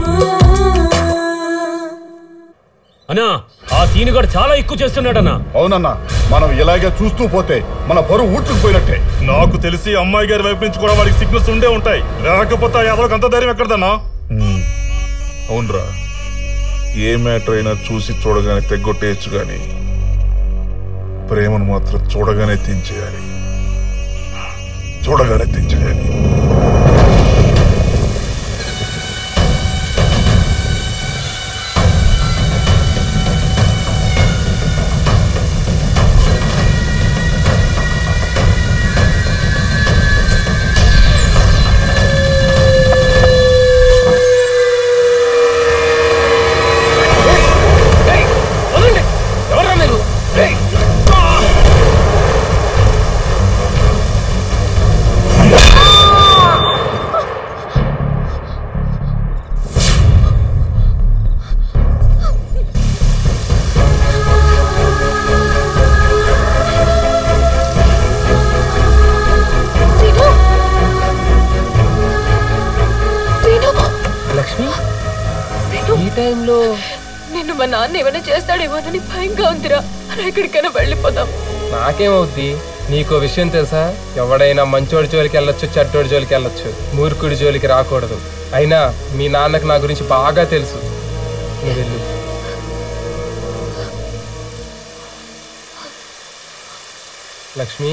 అన్నా ఆ సీన్ కూడా చాలా ఎక్కువ చేస్తున్నాడన్నా అవునన్నా మనం ఇలాగే చూస్తూ పోతే మన బరువు ఊడ్చుకుపోయినట్టే నాకు తెలిసి అమ్మాయి గారి వైపు నుంచి కూడా వాడికి సిగ్నల్స్ ఉండే ఉంటాయి లేకపోతే ఆ యాదవకి అంత ధైర్యం ఎక్కడదన్నా అవునరా ఏ మ్యాటర్ అయినా చూసి చూడగానే తెగ్గొట్టేయచ్చు గాని ప్రేమను మాత్రం చూడగానే తెంచేయాలి చూడగానే తెంచేయాలి ఎవర్రా మీరు రేయ్! లక్ష్మి ఈ టైంలో నిన్ను మా నాన్న ఏమైనా చేస్తాడేమోనని భయంగా ఉందిరా మనం ఎక్కడికైనా వెళ్ళిపోదాం నాకేమవుద్ది నీకో విషయం తెలుసా ఎవడైనా మంచోడి జోలికి వెళ్ళొచ్చు చెడ్డోడి జోలికి వెళ్ళొచ్చు మూర్ఖుడి జోలికి రాకూడదు అయినా మీ నాన్నకు నా గురించి బాగా తెలుసు నువ్వు వెళ్ళు లక్ష్మి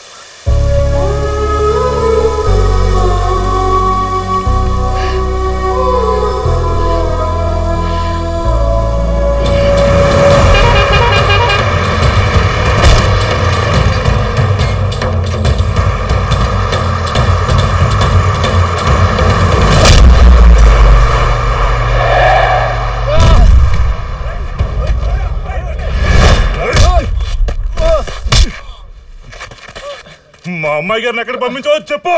మా అమ్మాయి గారిని ఎక్కడ పంపించో చెప్పు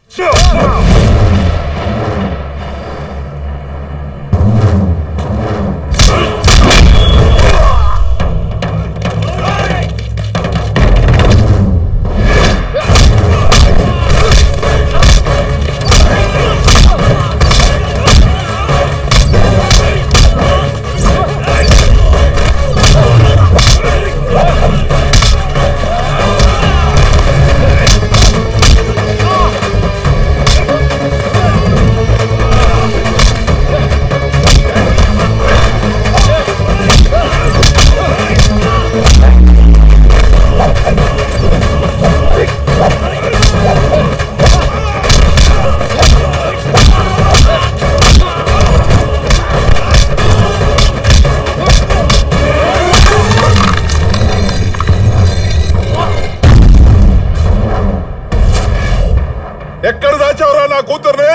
ఎక్కడ దాచావురా నా కూతుర్ని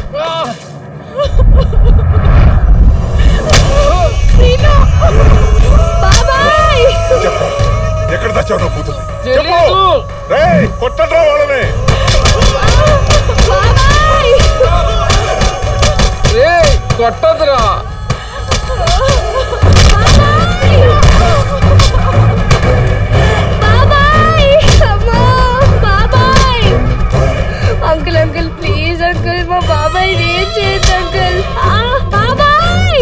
చెప్పు ఎక్కడ దాచావు నా కూతుర్ని చెప్పు రేయ్ కొట్టడ్రా వాళ్ళని రేయ్, కొట్టొద్దురా అంకుల్ అంకుల్ ప్లీజ్ అంకుల్ మా బాబాయ్ ఏం చేయొద్దు అంకుల్ ఆ, బాబాయ్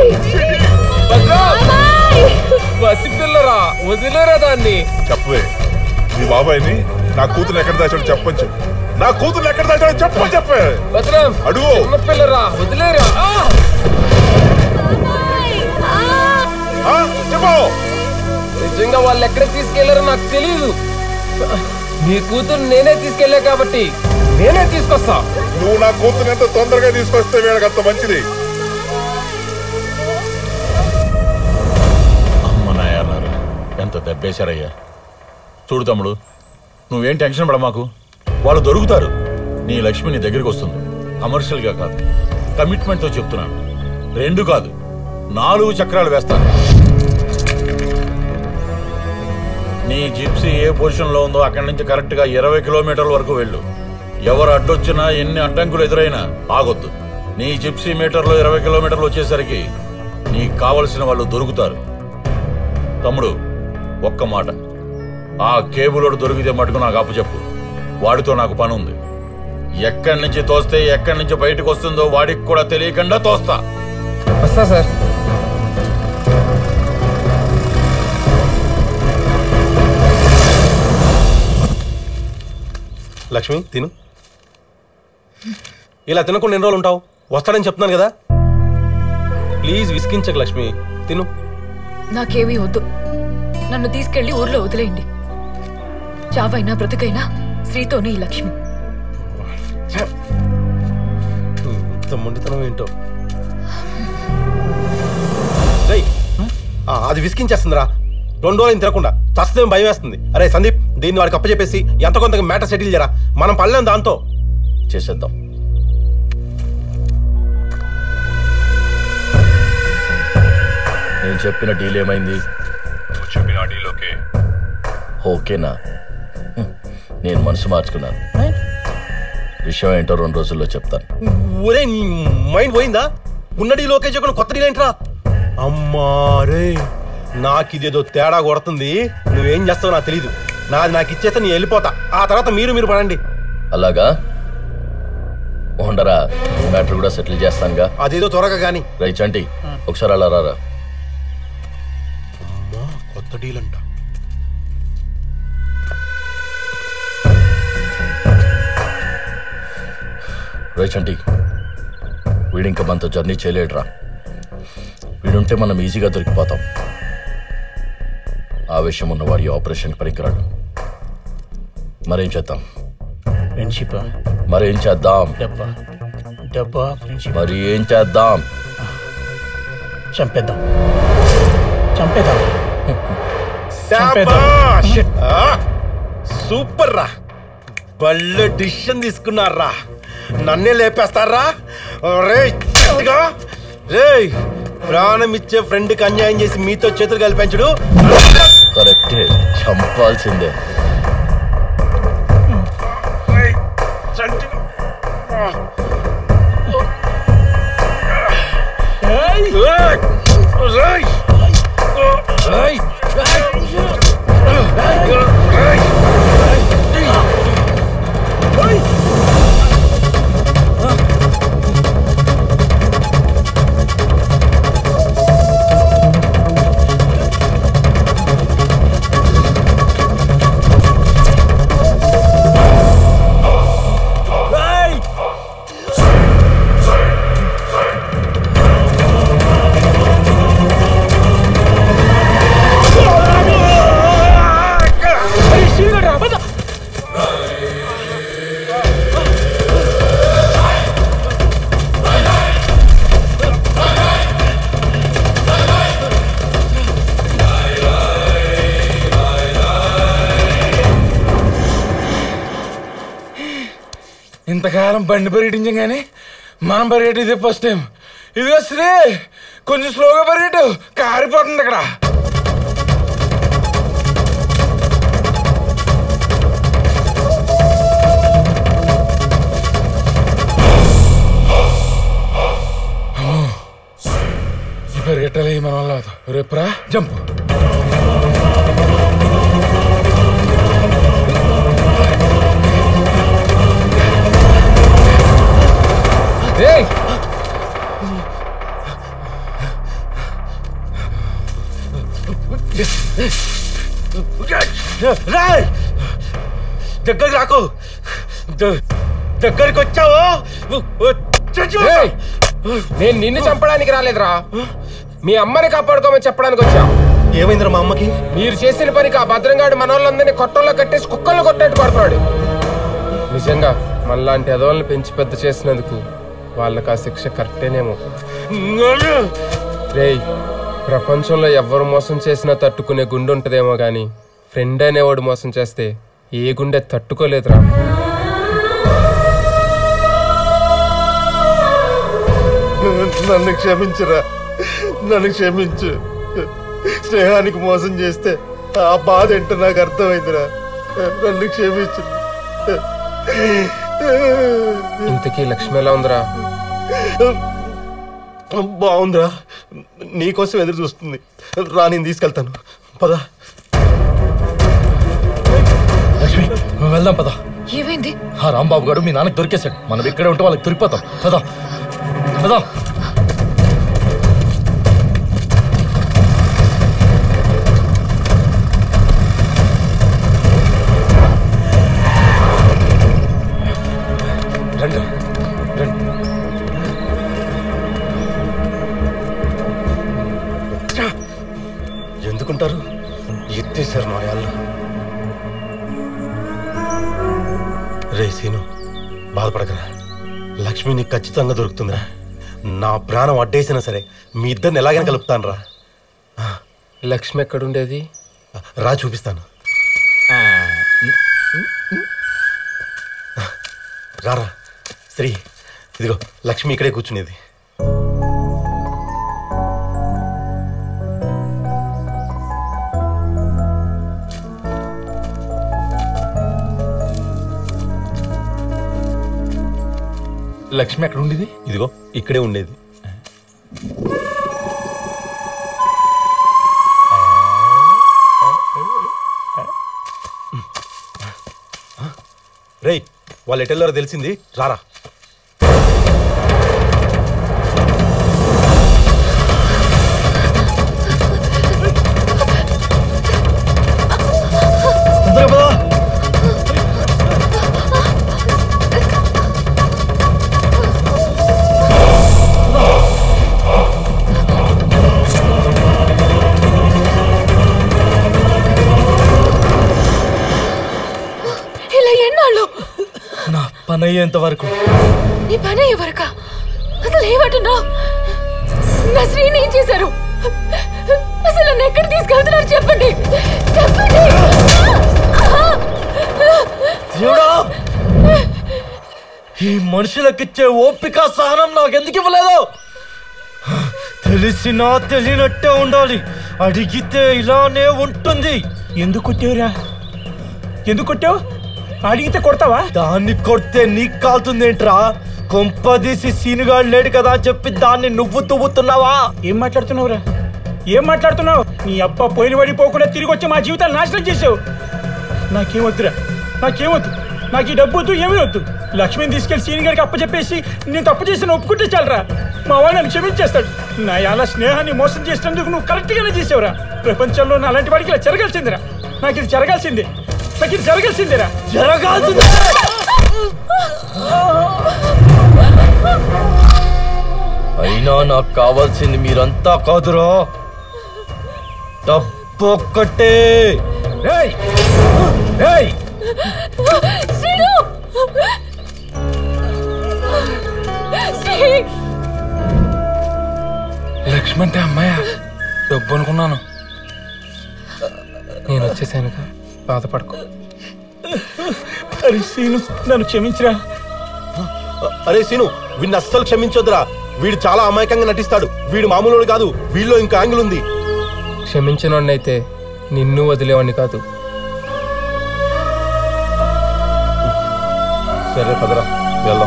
పసి పిల్లరా వదిలేరా దాన్ని చెప్పవే మీ బాబాయ్ని నా కూతురు ఎక్కడ దాచాడు చెప్పని చెప్పు నా కూతురు ఎక్కడ దాచాడు చెప్పని చెప్పే భద్రం అడుగు చిన్న పిల్లరా వదిలేరా ఆ! ఆ, చెప్పు నిజంగా వాళ్ళు ఎక్కడ తీసుకెళ్లారో నాకు తెలియదు నీ కూతురు నేనే తీసుకెళ్లా కాబట్టి నేనే తీసుకొస్తా నువ్వు నా కూతురు ఎంత తొందరగా తీసుకొస్తే వీళ్ళకి అంత మంచిది అమ్మ నాయన్నారు ఎంత ఎంత దెబ్బేశారయ్యా చూడు తమ్ముడు నువ్వేం టెన్షన్ పడ మాకు వాళ్ళు దొరుకుతారు నీ లక్ష్మి నీ దగ్గరికి వస్తుంది కమర్షియల్గా కాదు కమిట్మెంట్తో చెప్తున్నాను రెండు కాదు నాలుగు చక్రాలు వేస్తాను నీ జిప్సీ ఏ పొజిషన్లో ఉందో అక్కడి నుంచి కరెక్ట్గా ఇరవై కిలోమీటర్ల వరకు వెళ్ళు ఎవరు అడ్డొచ్చినా ఎన్ని అడ్డంకులు ఎదురైనా ఆగొద్దు నీ జిప్సీ మీటర్లో ఇరవై కిలోమీటర్లు వచ్చేసరికి నీకు కావలసిన వాళ్ళు దొరుకుతారు తమ్ముడు ఒక్క మాట ఆ కేబులోడు దొరికితే మటుకు నాకు అప్పచెప్పు వాడితో నాకు పని ఉంది ఎక్కడి నుంచి తోస్తే ఎక్కడి నుంచి బయటకు వస్తుందో వాడికి కూడా తెలియకుండా తోస్తా వస్తా సార్ లక్ష్మి తిను ఇలా తినకుండా ఎన్ని రోజులు ఉంటావు వస్తాడని చెప్తున్నాను కదా ప్లీజ్ విసికించకు లక్ష్మి తిను నాకేమీ వద్దు నన్ను తీసుకెళ్లి ఊర్లో వదిలేయండి చావైనా బ్రతుకైనా శ్రీతోనే ఈ లక్ష్మి ఇంత మొండితనం ఏంటో రేయ్, ఆ, అది విసికించేస్తుందిరా రెండు రోజులు తినకుండా చస్తేం భయం వేస్తుంది అరే సందీప్ దీన్ని వాడికి అప్పచెప్పేసి ఎంత కొంత మ్యాటర్ సెటిల్ చేయరా మనం పడలేం దాంతో చేసేద్దాం నేను చెప్పిన డీల్ ఏమైంది నువ్వు చెప్పిన ఆ డీల్ ఓకే ఓకేనా హ్మ్. నేను మనసు మార్చుకున్నాను విషయం ఏంటో రెండు రోజుల్లో చెప్తాను ఒరే నీ మైండ్ పోయిందా ఉన్న డీల్ ఓకే చెప్పకుండా కొత్త డీల్ ఏంట్రా అమ్మా రే నాకు ఇదేదో తేడా కొడుతుంది నువ్వేం చేస్తావో నాకు తెలీదు నాది నాకు ఇచ్చేస్తే నేను వెళ్ళిపోతా ఆ తర్వాత మీరు మీరు పడండి అలాగా ఉండరా మ్యాటర్ కూడా సెటిల్ చేస్తానుగా అదేదో త్వరగా గాని రైచంటి ఒకసారి అలా రారా కొత్త డీల్ అంట రైచంటి వీడింక మనతో జర్నీ చేయలేడురా వీడుంటే మనం ఈజీగా దొరికిపోతాం ఆవేశం ఉన్నవాడి ఆపరేషన్ పనికిరాడు మరేం చేద్దాం ఫ్రెండ్షిప్ మరేం చేద్దాం డబ్బా డబ్బా ఫ్రెండ్షిప్ మరి ఏం చేద్దాం చంపేద్దాం చంపేద్దాం శాబాష్! ఆ, సూపర్ రా బల్లె డిసిషన్ తీసుకున్నారా నన్నే లేపేస్తారా రేయ్ గట్టిగా. రేయ్ ప్రాణం ఇచ్చే ఫ్రెండ్కి అన్యాయం చేసి మీతో చేతులు కలిపించడు కరెక్టే చంపాల్సిందే ఇంతకాలం బండి పరిగెట్టించాం కానీ మనం పరిగెట్టి ఇదే ఫస్ట్ టైం ఇదిగో శ్రీ కొంచెం స్లోగా పరిగెట్టు కారిపోతుంది ఇక్కడ అమ్మో. ఈ పరిగెట్టాలి మన వల్ల అవదు రేపురా జంప్ ఏయ్ రాయ్ దగ్గరికి రాకు ద- దగ్గరికి వచ్చావో చచ్చు. ఏయ్! నేను నిన్ను చంపడానికి రాలేదురా మీ అమ్మని కాపాడుకోమని చెప్పడానికి వచ్చా ఏమైందిరా మా అమ్మకి మీరు చేసిన పనికి ఆ భద్రంగాడు మనోళ్ళందరినీ కొట్టంలో కట్టేసి కుక్కల్లో కొట్టేట్టు కొడుతున్నాడు నిజంగా మనలాంటి ఎదవల్ని పెంచి పెద్ద చేసినందుకు వాళ్ళకి ఆ శిక్ష కరెక్టేనేమో రేయ్ ప్రపంచంలో ఎవరు మోసం చేసినా తట్టుకునే గుండె ఉంటదేమో గాని ఫ్రెండ్ అనేవాడు మోసం చేస్తే ఏ గుండె తట్టుకోలేదురా నన్ను క్షమించురా నన్ను క్షమించు స్నేహానికి మోసం చేస్తే ఆ బాధ ఏంటో నాకు అర్థమైందిరా నన్ను క్షమించు ఇంతకీ లక్ష్మి ఎలా ఉందిరా బాగుందిరా నీకోసం ఎదురు చూస్తుంది రా నేను తీసుకెళ్తాను పదా లక్ష్మి వెళ్దాం పద ఏమైంది ఆ రాంబాబు గారు మీ నాన్నకి దొరికేశాడు మనం ఇక్కడే ఉంటే వాళ్ళకి దొరికిపోతాం పద పద రండి రండి ఎందుకుంటారు ఎత్తేసారు మా వాళ్ళు రే సీను బాధపడకరా లక్ష్మి నీకు ఖచ్చితంగా దొరుకుతుందిరా నా ప్రాణం అడ్డేసినా సరే మీ ఇద్దరిని ఎలాగైనా కలుపుతాను రా లక్ష్మి ఎక్కడుండేది రా చూపిస్తాను రారా శ్రీ ఇదిగో లక్ష్మి ఇక్కడే కూర్చునేది లక్ష్మి ఎక్కడ ఉండేది ఇదిగో ఇక్కడే ఉండేది రేయ్ వాళ్ళు ఎటెళ్ళారో తెలిసింది రారా ఇలా ఎన్నాళ్ళు నా పని అయ్యేంత వరకు నీ పని ఎవరకా అసలు ఏమంటున్నావు నా శ్రీని ఏం చేశారు అసలు నన్ను ఎక్కడ తీసుకెళ్తున్నారు చెప్పండి చెప్పండి దేవుడా ఈ మనుషులకిచ్చే ఓపిక సహనం నాకు ఎందుకు ఇవ్వలేదు తెలిసినా తెలియనట్టే ఉండాలి అడిగితే ఇలానే ఉంటుంది ఎందుకు కొట్టావురా ఎందుకు కొట్టావు అడిగితే కొడతావా దాన్ని కొడితే నీకు కాలుతుందేంట్రా కొంపదీసి సీనుగాడు లేడు కదా అని చెప్పి దాన్ని నువ్వు తువ్వుతున్నావా ఏం మాట్లాడుతున్నావురా ఏం మాట్లాడుతున్నావు నీ అబ్బ పోయిన పడిపోకుండా తిరిగి వచ్చి మా జీవితాలు నాశనం చేసావు నాకేం వద్దురా నాకేం వద్దు నాకు ఈ డబ్బు వద్దు ఏమీ వద్దు లక్ష్మిని తీసుకెళ్లి సీని గారికి అప్పచెప్పేసి నేను తప్పు చేసిన ఒప్పుకుంటే చాలరా మా వాడు నన్ను క్షమించేస్తాడు నా అలా స్నేహాన్ని మోసం చేసినందుకు నువ్వు కరెక్ట్గానే చేసావురా ప్రపంచంలో నా అలాంటి వాడికి ఇలా జరగాల్సిందిరా నాకు ఇది జరగాల్సిందే నాకు ఇది జరగాల్సిందేరా జరగాల్సిందే అయినా నాకు కావాల్సింది మీరంతా కాదురా డబ్బొక్కటే శ్రీను శ్రీ లక్ష్మి అంటే అమ్మాయా డబ్బు అనుకున్నాను నేను వచ్చేసానుగా బాధపడకు అరే సీను నన్ను క్షమించరా అరే సీను వీడిని అస్సలు క్షమించొద్దురా వీడు చాలా అమాయకంగా నటిస్తాడు వీడు మామూలు కాదు వీడిలో ఇంకో యాంగిల్ ఉంది క్షమించినోడినైతే నిన్ను వదిలేవాడిని కాదు సరే పదరా వెళ్దాం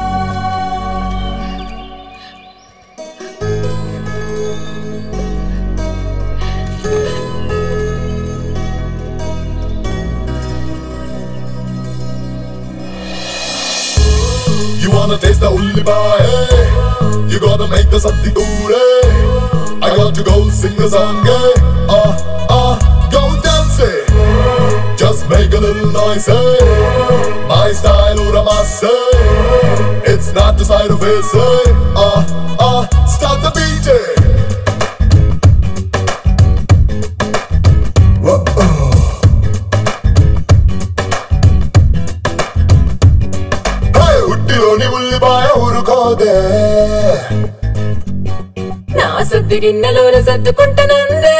You wanna taste the ullipae? You gotta make the satti dure. I got to go sing the song. eh? Ah, ah, go dance. eh? Just make a little noise. eh? My style, ura masse. It's not the side of it. eh? Ah, ah, start the beat. eh? ఉట్టిలోని ఉల్లిపాయ ఊరుకోదే నా సుక్క సద్ది గిన్నెలోన సర్దుకుంటానందే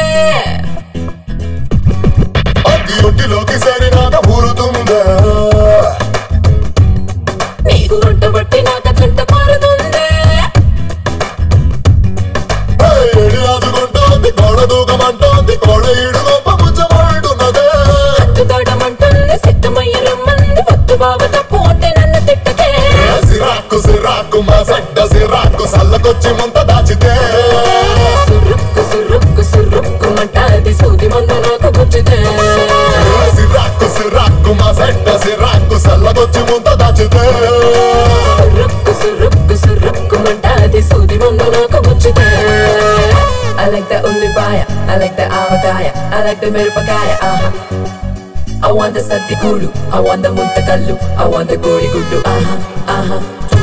అగ్గి ఒంటిలోకి సరినాక ఊరుతుందా నీకు వంట బట్టి నాక చుట్ట మారుతుందే ఏడి రాజుకుంటోంది కోడ దూకమంటోంది కోడ ఈడు గొప్ప ముచ్చమంటున్నదే హత్తుతాడమంటుంది సిద్ధమయ్య రమ్మంది వద్దు బావ తప్పు అంటే నన్ను తిట్టకే సిరాకు సిరాకు మా సడ్డ సిరాకు సల్లకొచ్చి ముంత దాచితే సురుక్కు సురుక్కు సురుక్కు మంటాది సూది మందు నాకు గుచ్చితే సిరాకు సిరాకు మా సడ్డ సిరాకు సల్లకొచ్చి ముంత దాచితే సురుక్కు సురుక్కు సురుక్కు మంటాది సూది మందు నాకు గుచ్చితే I like that ఉల్లిపాయ I like that avakaya I like the మిరపకాయ ఆహా I want the సత్తి కూడు I want the ముంత కల్లు I want the కోడి గుడ్డు ఆహా ఆహా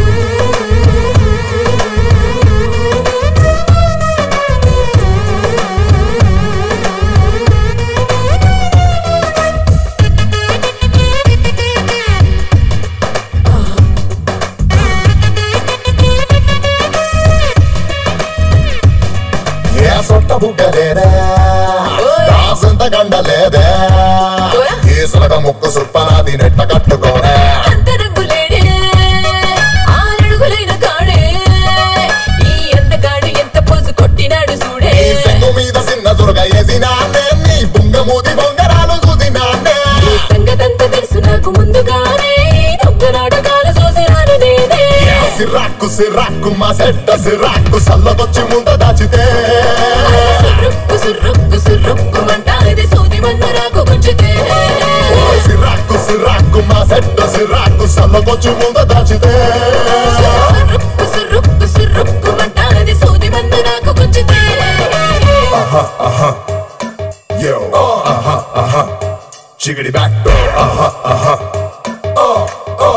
ఏ సొట్ట బుగ్గ లేదే రాసంత గండ లేదే ఈసులక ముక్కు సుప్పనాది నెట్ట కట్టుకోనే అంతరంగులేడే ఆరడుగులైన కాడే ఈ అందగాడు ఎంత పోజు కొట్టినాడు చూడే నీ సెంగు మీద చిన్న దుర్గ వేసినానే నీ బుంగ మూతి బొంగరాలు చూసినానే ఈ సంగతంతా తెలుసు నాకు ముందుగానే ఈ దొంగ నాటకాలు చూసినాను నేనే సిరాకు సిరాకు మా సెట్ట సిరాకు సల్లకొచ్చి ముంద దాచితే సురుక్కు సురుక్కు సురుక్కు మంటాది సూది మందు నాకు గుచ్చితే ఓ సిరాకు సిరాకు మా సెట్ట సిరాకు సల్లకొచ్చి ముంద దాచితే సురుక్కు సురుక్కు సురుక్కు మంటాది సూది మందు నాకు గుచ్చితే ఆహా ఆహా యో ఆహా ఆహా చిగిడి బ్యాక్ డోర్ ఆహా ఆహా ఓ ఓ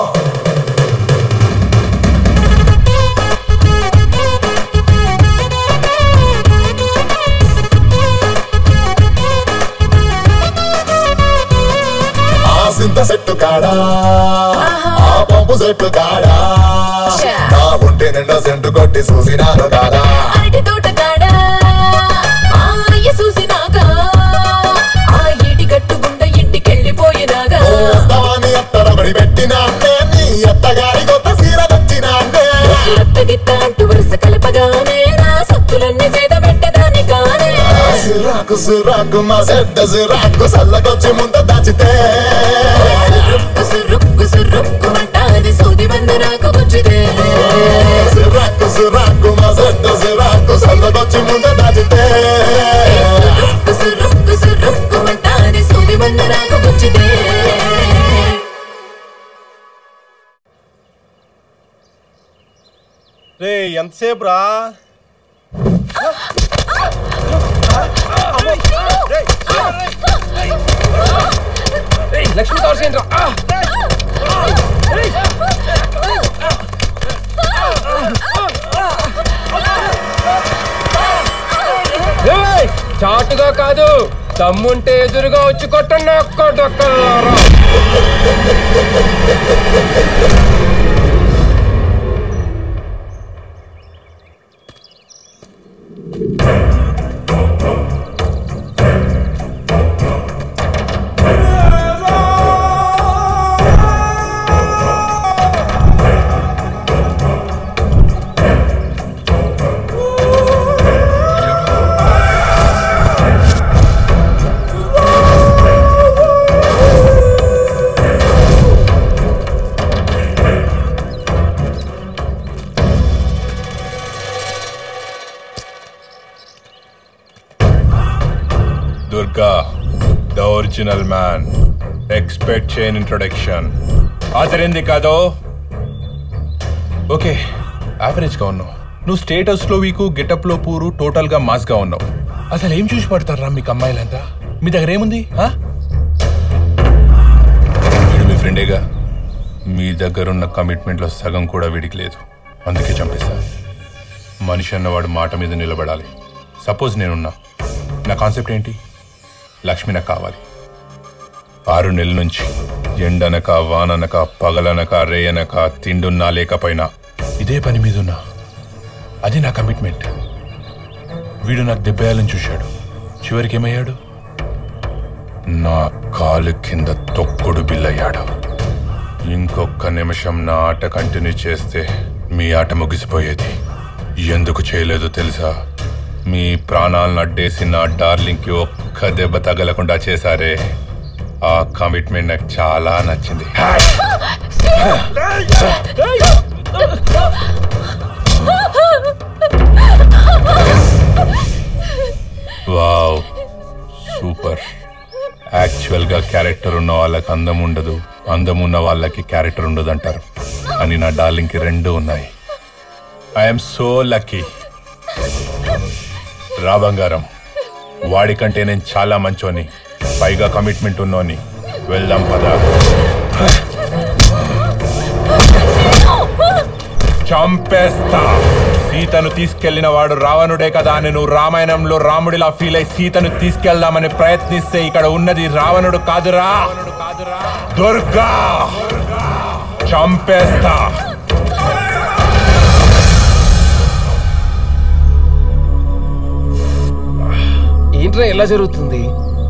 ఆ సింత సెట్టు కాడా ఆ పంపు సెట్టు కాడా నా ఒంటి నిండా సెంటు కొట్టి చూసినాను కాదా అరటి తోట కాడా ఆ అయ్య చూసినాక ఆ ఈటి గట్టు గుండ ఇంటికెళ్ళిపోయినాగా వస్తావని అత్తడబడి పెట్టినాన్నే నీ అత్తగారి కొత్త సీర తెచ్చినాన్నే అత్తగిత్త అంటూ వరుస కలపగానే నా సత్తులన్నీ చేత పెట్టదాన్ని కానే సిరాకు సిరాకు మా సెడ్డ సిరాకు సల్లకొచ్చి ముంద దాచితే సురుక్కు సురుక్కు సురుక్కు మంటాది సూది మందు నాకు గుచ్చితే సిరాకు సిరాకు మా సెడ్డ సిరాకు సల్లకొచ్చి ముంద దాచితే సురుక్కు సురుక్కు సురుక్కు మంటాది సూది మందు నాకు గుచ్చితే రే ఎంతసేపు రా లక్ష్మి కవర్ చేయండి రా. ఆ! ఏయ్! చాటుగా కాదు దమ్ముంటే ఎదురుగా వచ్చి కొట్టండి ఒక్కడొక్కలారా Durga the original man expect చేయని ఇంట్రొడక్షన్ అతరింది కాదో ఓకే యావరేజ్ గా ఉన్నావు నువ్వు స్టేటస్ లో వీకు గెటప్ లో పూరు టోటల్ గా మాస్ గా ఉన్నావు అసలు ఏం చూసి పడతారా మీకు అమ్మాయిలంతా మీ దగ్గర ఏముంది ఆ? వీడు మీ ఫ్రెండేగా మీ దగ్గర ఉన్న కమిట్మెంట్ లో సగం కూడా వీడికి లేదు అందుకే చంపేశా మనిషి అన్నవాడు మాట మీద నిలబడాలి సపోజ్ నేనున్నా నా కాన్సెప్ట్ ఏంటి లక్ష్మి నాకు కావాలి ఆరు నెలల నుంచి ఎండనక వాననక పగలనక రేయనక తిండున్నా లేకపోయినా ఇదే పని మీద ఉన్నా అది నా కమిట్మెంట్ వీడు నాకు దెబ్బేయాలని చూశాడు చివరికి ఏమయ్యాడు నా కాలు కింద తొక్కుడు బిల్లయ్యాడు ఇంకొక నిమిషం నా ఆట కంటిన్యూ చేస్తే మీ ఆట ముగిసిపోయేది ఎందుకు చేయలేదో తెలుసా మీ ప్రాణాలను అడ్డేసి నా డార్లింగ్కి ఒక్క దెబ్బ తగలకుండా చేశారే ఆ కమిట్మెంట్ నాకు చాలా నచ్చింది వావ్ సూపర్ యాక్చువల్ గా క్యారెక్టర్ ఉన్న వాళ్ళకి అందం ఉండదు అందం ఉన్న వాళ్ళకి క్యారెక్టర్ ఉండదు అంటారు అని నా డార్లింగ్ కి రెండు ఉన్నాయి ఐఎమ్ సో లక్కీ రా బంగారం వాడికంటే నేను చాలా మంచోని పైగా కమిట్మెంట్ ఉన్నోని వెళ్దాం పదా చంపేస్తా సీతను తీసుకెళ్లిన వాడు రావణుడే కదా అని నువ్వు రామాయణంలో రాముడిలా ఫీల్ అయి సీతను తీసుకెళ్దామని ప్రయత్నిస్తే ఇక్కడ ఉన్నది రావణుడు కాదురా దుర్గా చంపేస్తా ఏంట్రా ఎలా జరుగుతుంది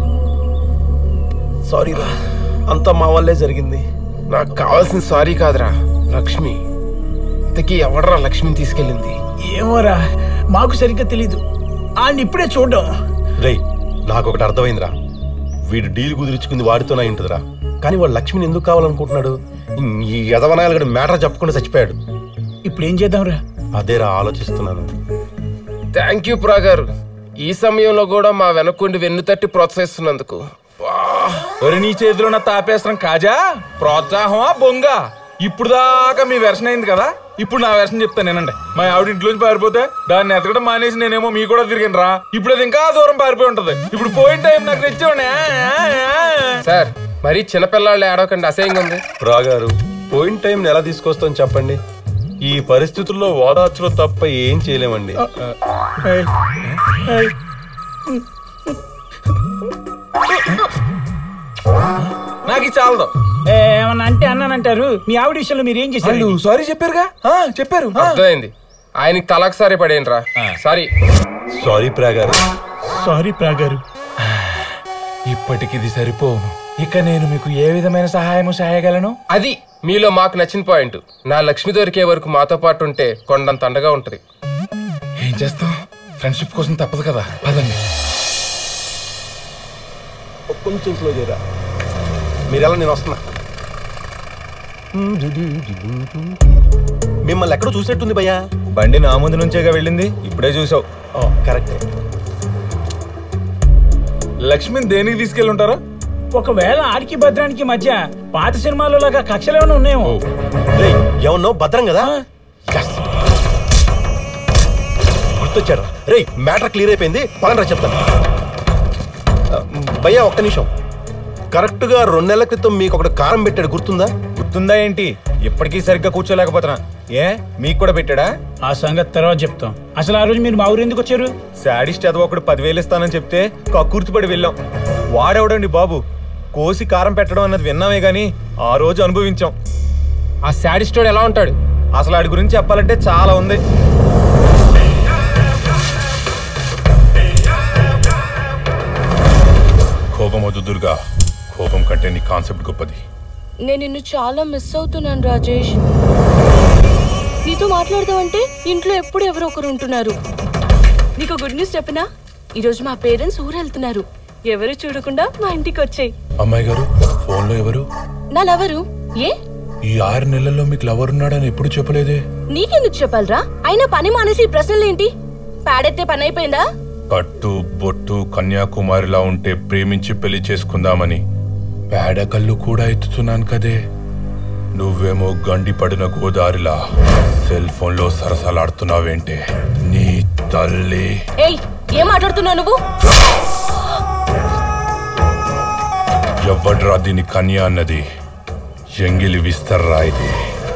సారీ రా అంతా మా వల్లే జరిగింది నాకు కావాల్సిన సారీ కాదురా లక్ష్మి ఇంతకీ ఎవడరా లక్ష్మిని తీసుకెళ్ళింది ఏమోరా మాకు సరిగ్గా తెలీదు ఆయన ఇప్పుడే చూడడం రేయ్ నాకు ఒకటి అర్థమైందిరా వీడు డీల్ కుదిరించుకుంది వాడితోనే ఉంటుందిరా కానీ వాడు లక్ష్మిని ఎందుకు కావాలనుకుంటున్నాడు ఈ యదవనాయాలు గడి మ్యాటర్ చెప్పకుండా చచ్చిపోయాడు ఇప్పుడు ఏం చేద్దాంరా అదేరా ఆలోచిస్తున్నాను థ్యాంక్ యూ ప్రా గారు ఈ సమయంలో కూడా మా వెనకుండి వెన్ను తట్టి ప్రోత్సహిస్తున్నందుకు ఒరి నీ చేతిలో ఉన్న తాపేస్త్రం కాజా ప్రోత్సాహమా బొంగ ఇప్పుడు దాకా మీ వెర్షన్ అయింది కదా ఇప్పుడు నా వెర్షన్ చెప్తాను నేనండి మా ఆవిడ ఇంట్లోంచి పారిపోతే దాన్ని ఎతకడం మానేసి నేనేమో మీ కూడా తిరిగాను రా ఇప్పుడు అది ఇంకా దూరం పారిపోయి ఉంటది ఇప్పుడు పోయిన టైం నాకు తెచ్చేవాడి సార్ మరీ చిన్నపిల్లాళ్ళు ఏడవకండి అసహ్యంగా ఉంది రాగారు పోయిన టైం ఎలా తీసుకొస్తాం చెప్పండి ఈ పరిస్థితుల్లో ఓదార్చలో తప్ప ఏం చేయలేమండి నాకు ఇది చాలదు ఏమన్నా అంటే అన్నానంటారు మీ ఆవిడ విషయంలో మీరు ఏం చేశారు సారీ చెప్పారుగా చెప్పారు అర్థమైంది ఆయనకి తలకు సారి పడేయండి రా సారీ సారీ ప్రాగారు సారీ ప్రాగారు ఇప్పటికి ఇది సరిపోను ఇక నేను మీకు ఏ విధమైన సహాయము చేయగలను అది మీలో మాకు నచ్చిన పాయింట్ నా లక్ష్మి దొరికే వరకు మాతో పాటు ఉంటే కొండంత అండగా ఉంటది ఏం చేస్తాం ఫ్రెండ్షిప్ కోసం తప్పదు కదా పదండి కొంచెం స్లో చేయరా మీరు ఎలా నేను వస్తున్నా మిమ్మల్ని ఎక్కడో చూసేట్టుంది భయ్యా బండి నా ముందు నుంచేగా వెళ్ళింది ఇప్పుడే చూసావు కరెక్ట్ లక్ష్మిని దేనికి తీసుకెళ్ళి ఉంటారా ఒకవేళ ఆడికి భద్రానికి మధ్య పాత సినిమాలో లాగా కక్షలు ఏమైనా ఉన్నాయేమో ఎవరినో భద్రం కదా గుర్తొచ్చాడు రే మ్యాటర్ క్లియర్ అయిపోయింది పదండ్రా చెప్తాను ఆ, భయ్యా ఒక్క నిమిషం కరెక్ట్ గా రెండు నెలల క్రితం మీకు ఒకటి కారం పెట్టాడు గుర్తుందా గుర్తుందా ఏంటి ఇప్పటికీ సరిగ్గా కూర్చోలేకపోతున్నా ఏ మీకు కూడా పెట్టాడా ఆ సంగతి తర్వాత చెప్తాం అసలు ఆ రోజు మీరు మా ఊరు ఎందుకు వచ్చారు శాడిస్ట్ చదువు ఒకడు పదివేలు ఇస్తానని చెప్తే కక్కుర్తిపడి వెళ్ళాం వాడెవడండి బాబు కోసి కారం పెట్టడం అన్నది విన్నామే గాని ఆ రోజు అనుభవించాం ఆ శాడిస్టోడు ఎలా ఉంటాడు అసలు ఆడి గురించి చెప్పాలంటే చాలా ఉంది కోపం వద్దు దుర్గా కోపం కంటే నీ కాన్సెప్ట్ గొప్పది నేను నిన్ను చాలా మిస్ అవుతున్నాను రాజేష్ నీతో మాట్లాడదామంటే ఇంట్లో ఎప్పుడు ఎవరో ఒకరు ఉంటున్నారు నీకు గుడ్ న్యూస్ చెప్పనా ఈరోజు మా పేరెంట్స్ ఊరు వెళ్తున్నారు ఎవరు చూడకుండా మా ఇంటికి వచ్చాయి అమ్మాయి గారు ఫోన్లో ఎవరు నా లవరు ఏ ఈ ఆరు నెలల్లో మీకు లవర్ ఉన్నాడని ఎప్పుడు చెప్పలేదే నీకెందుకు చెప్పాలరా అయినా పని మానేసి ఈ ప్రశ్నలేంటి పాడెత్తే పని అయిపోయిందా కట్టు బొట్టు కన్యాకుమారిలా ఉంటే ప్రేమించి పెళ్లి చేసుకుందామని పేడ కళ్ళు కూడా ఎత్తుతున్నాను కదే నువ్వేమో గండి పడిన గోదారిలా సెల్ ఫోన్లో సరసలాడుతున్నావేంటే నీ తల్లి ఏయ్ ఏం మాట్లాడుతున్నావు నువ్వు ఎవ్వడ్రా దీని కన్య అన్నది ఎంగిలి విస్తర్రా ఇది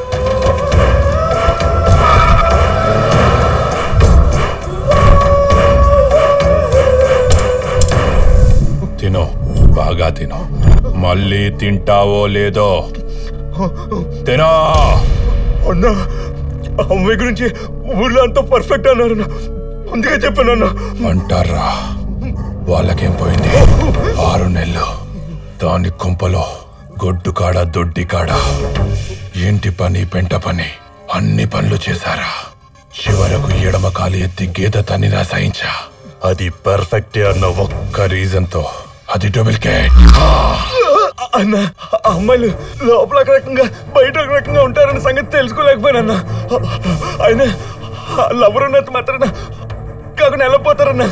తినో బాగా తినో మళ్ళీ తింటావో లేదో తినో అన్నా అమ్మాయి గురించి ఊర్లో అంతా పర్ఫెక్ట్ అన్నారు అందుకే చెప్పాను అంటారా వాళ్ళకేం పోయింది ఆరు నెలలు దాని కుంపలో గొడ్డు కాడ దొడ్డి కాడ ఇంటి పని పెంట పని అన్ని పనులు చేశారా చివరకు ఎడమ కాలు ఎత్తి గీత తన్నినా సహించా అది పర్ఫెక్ట్ అన్న ఒక్క రీజన్ తో అది డబుల్ కేట్ అన్న అమ్మాయిలు లోపల ఒక రకంగా బయట ఒక రకంగా ఉంటారన్న సంగతి తెలుసుకోలేకపోయినా ఆయన లవర్ ఉన్నంత మాత్రాన కాకుండా వెళ్ళిపోతారన్న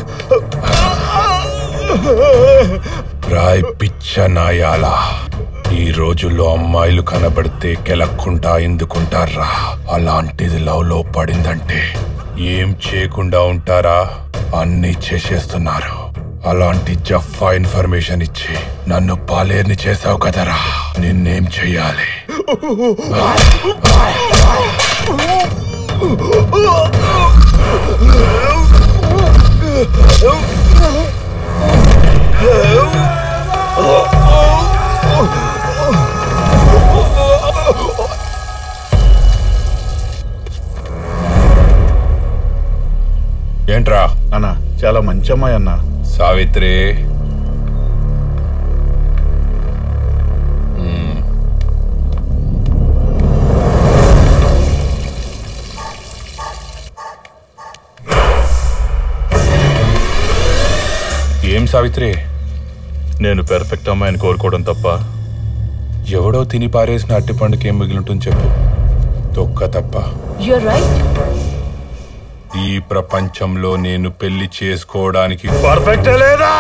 రాయ్ పిచ్చ నాయాల ఈ రోజుల్లో అమ్మాయిలు కనబడితే కెలక్కుంటా ఎందుకుంటారా అలాంటిది లవ్ లో పడిందంటే ఏం చేయకుండా ఉంటారా అన్ని చేసేస్తున్నారు అలాంటి జఫా ఇన్ఫర్మేషన్ ఇచ్చి నన్ను పాలేర్ని చేసావు కదరా నిన్నేం చెయ్యాలి ఏంట్రా అన్న చాలా మంచి అమ్మాయి అన్న సావిత్రి మ్మ్. ఏం సావిత్రి నేను పెర్ఫెక్ట్ అమ్మాయిని కోరుకోవడం తప్ప ఎవడో తిని పారేసిన అట్టి పండుగ ఏం మిగిలింటుంది చెప్పు తొక్క తప్ప యూర్ రైట్ ఈ ప్రపంచంలో నేను పెళ్లి చేసుకోవడానికి పర్ఫెక్ట్ లేదా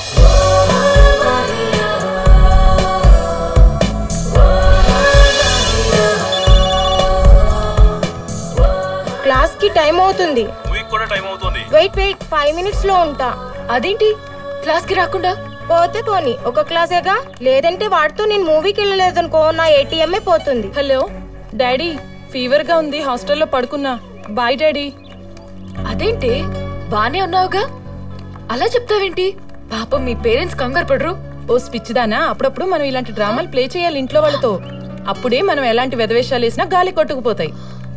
క్లాస్ కి టైం అవుతుంది కూడా టైం అవుతుంది వెయిట్ వెయిట్ ఫైవ్ మినిట్స్ లో ఉంటా అదేంటి క్లాస్ కి రాకుండా పోతే పోని ఒక క్లాసేగా లేదంటే వాడితో నేను మూవీకి వెళ్ళలేదనుకో నా ఏటీఎంఏ పోతుంది హలో డాడీ ఫీవర్ గా ఉంది హాస్టల్లో పడుకున్నా బాయ్ డాడీ అదేంటి బానే ఉన్నావుగా అలా చెప్తావేంటి పాపం మీ పేరెంట్స్ కంగారు పడరు ఓ స్పిచ్చిదానా అప్పుడప్పుడు మనం ఇలాంటి డ్రామాలు ప్లే చేయాలి ఇంట్లో వాళ్ళతో అప్పుడే మనం ఎలాంటి వెధవేషాలు వేసినా గాలి కొట్టుకుపోతాయి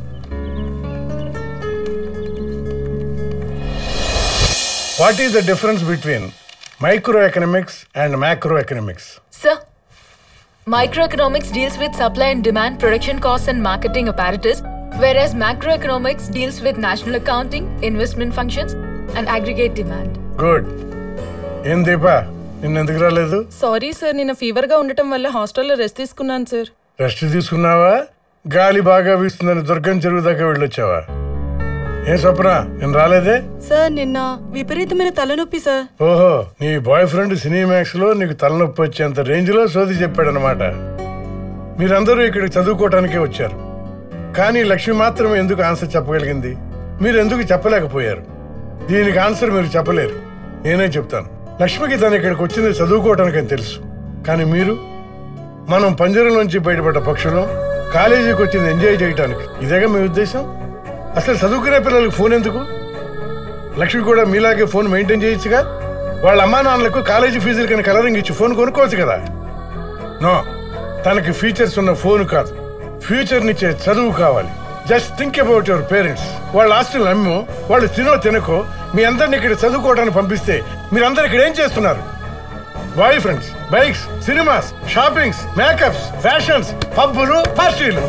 what is the difference between micro economics and macro economics Sir, microeconomics deals with supply and demand, production costs, and marketing apparatus, whereas macroeconomics deals with national accounting, investment functions, and aggregate demand. Good ఏం దీపా నిన్న ఎందుకు రాలేదు సారీ సార్ నిన్న ఫీవర్ గా ఉండటం వల్ల హాస్టల్లో రెస్ట్ తీసుకున్నాను సార్ రెస్ట్ తీసుకున్నావా గాలి బాగా వీస్తుందని దుర్గం చెరువు దాకా వెళ్ళొచ్చావా ఏం స్వప్న నేను రాలేదే సార్ నిన్న విపరీతమైన తలనొప్పి సార్ ఓహో నీ బాయ్ ఫ్రెండ్ సినీమాక్స్ లో నీకు తలనొప్పి వచ్చేంత రేంజ్ లో సోది చెప్పాడనమాట మీరందరూ ఇక్కడికి చదువుకోవటానికే వచ్చారు కానీ లక్ష్మి మాత్రమే ఎందుకు ఆన్సర్ చెప్పగలిగింది మీరు ఎందుకు చెప్పలేకపోయారు దీనికి ఆన్సర్ మీరు చెప్పలేరు నేనే చెప్తాను లక్ష్మికి తను ఇక్కడికి వచ్చింది చదువుకోవటానికి అని తెలుసు కానీ మీరు మనం పంజరం నుంచి బయటపడ్డ పక్షులు కాలేజీకి వచ్చింది ఎంజాయ్ చేయటానికి ఇదేగా మీ ఉద్దేశం అసలు చదువుకునే పిల్లలకు ఫోన్ ఎందుకు లక్ష్మి కూడా మీలాగే ఫోన్ మెయింటైన్ చేయొచ్చుగా వాళ్ళ అమ్మా నాన్నలకు కాలేజీ ఫీజులు కానీ కలరింగ్ ఇచ్చి ఫోన్ కొనుక్కోవచ్చు కదా నో తనకి ఫీచర్స్ ఉన్న ఫోన్ కాదు ఫ్యూచర్ నిచ్చే చదువు కావాలి just think about your parents వాళ్ళ ఆస్తులు నమ్ము వాళ్ళు తినో తినకో మీ అందరిని ఇక్కడ చదువుకోవడానికి పంపిస్తే మీరందరు ఇక్కడ ఏం చేస్తున్నారు boy friends bikes cinemas shoppings makeups fashions పబ్బులు పార్టీలు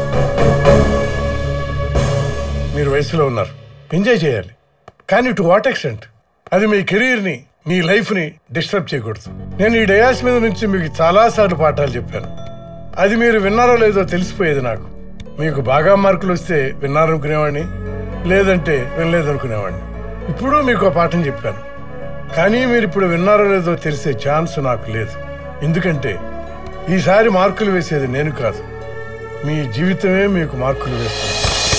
మీరు వయసులో ఉన్నారు ఎంజాయ్ చేయాలి కానీ టు వాట్ ఎక్స్టెంట్ అది మీ కెరీర్ని మీ లైఫ్ని డిస్టర్బ్ చేయకూడదు నేను ఈ డయాస్ మీద నుంచి మీకు చాలాసార్లు పాఠాలు చెప్పాను అది మీరు విన్నారో లేదో తెలిసిపోయేది నాకు మీకు బాగా మార్కులు వస్తే విన్నారనుకునేవాడిని లేదంటే వినలేదనుకునేవాడిని ఇప్పుడు మీకు ఒక పాఠం చెప్పాను కానీ మీరు ఇప్పుడు విన్నారో లేదో తెలిసే ఛాన్స్ నాకు లేదు ఎందుకంటే ఈసారి మార్కులు వేసేది నేను కాదు మీ జీవితమే మీకు మార్కులు వేస్తుంది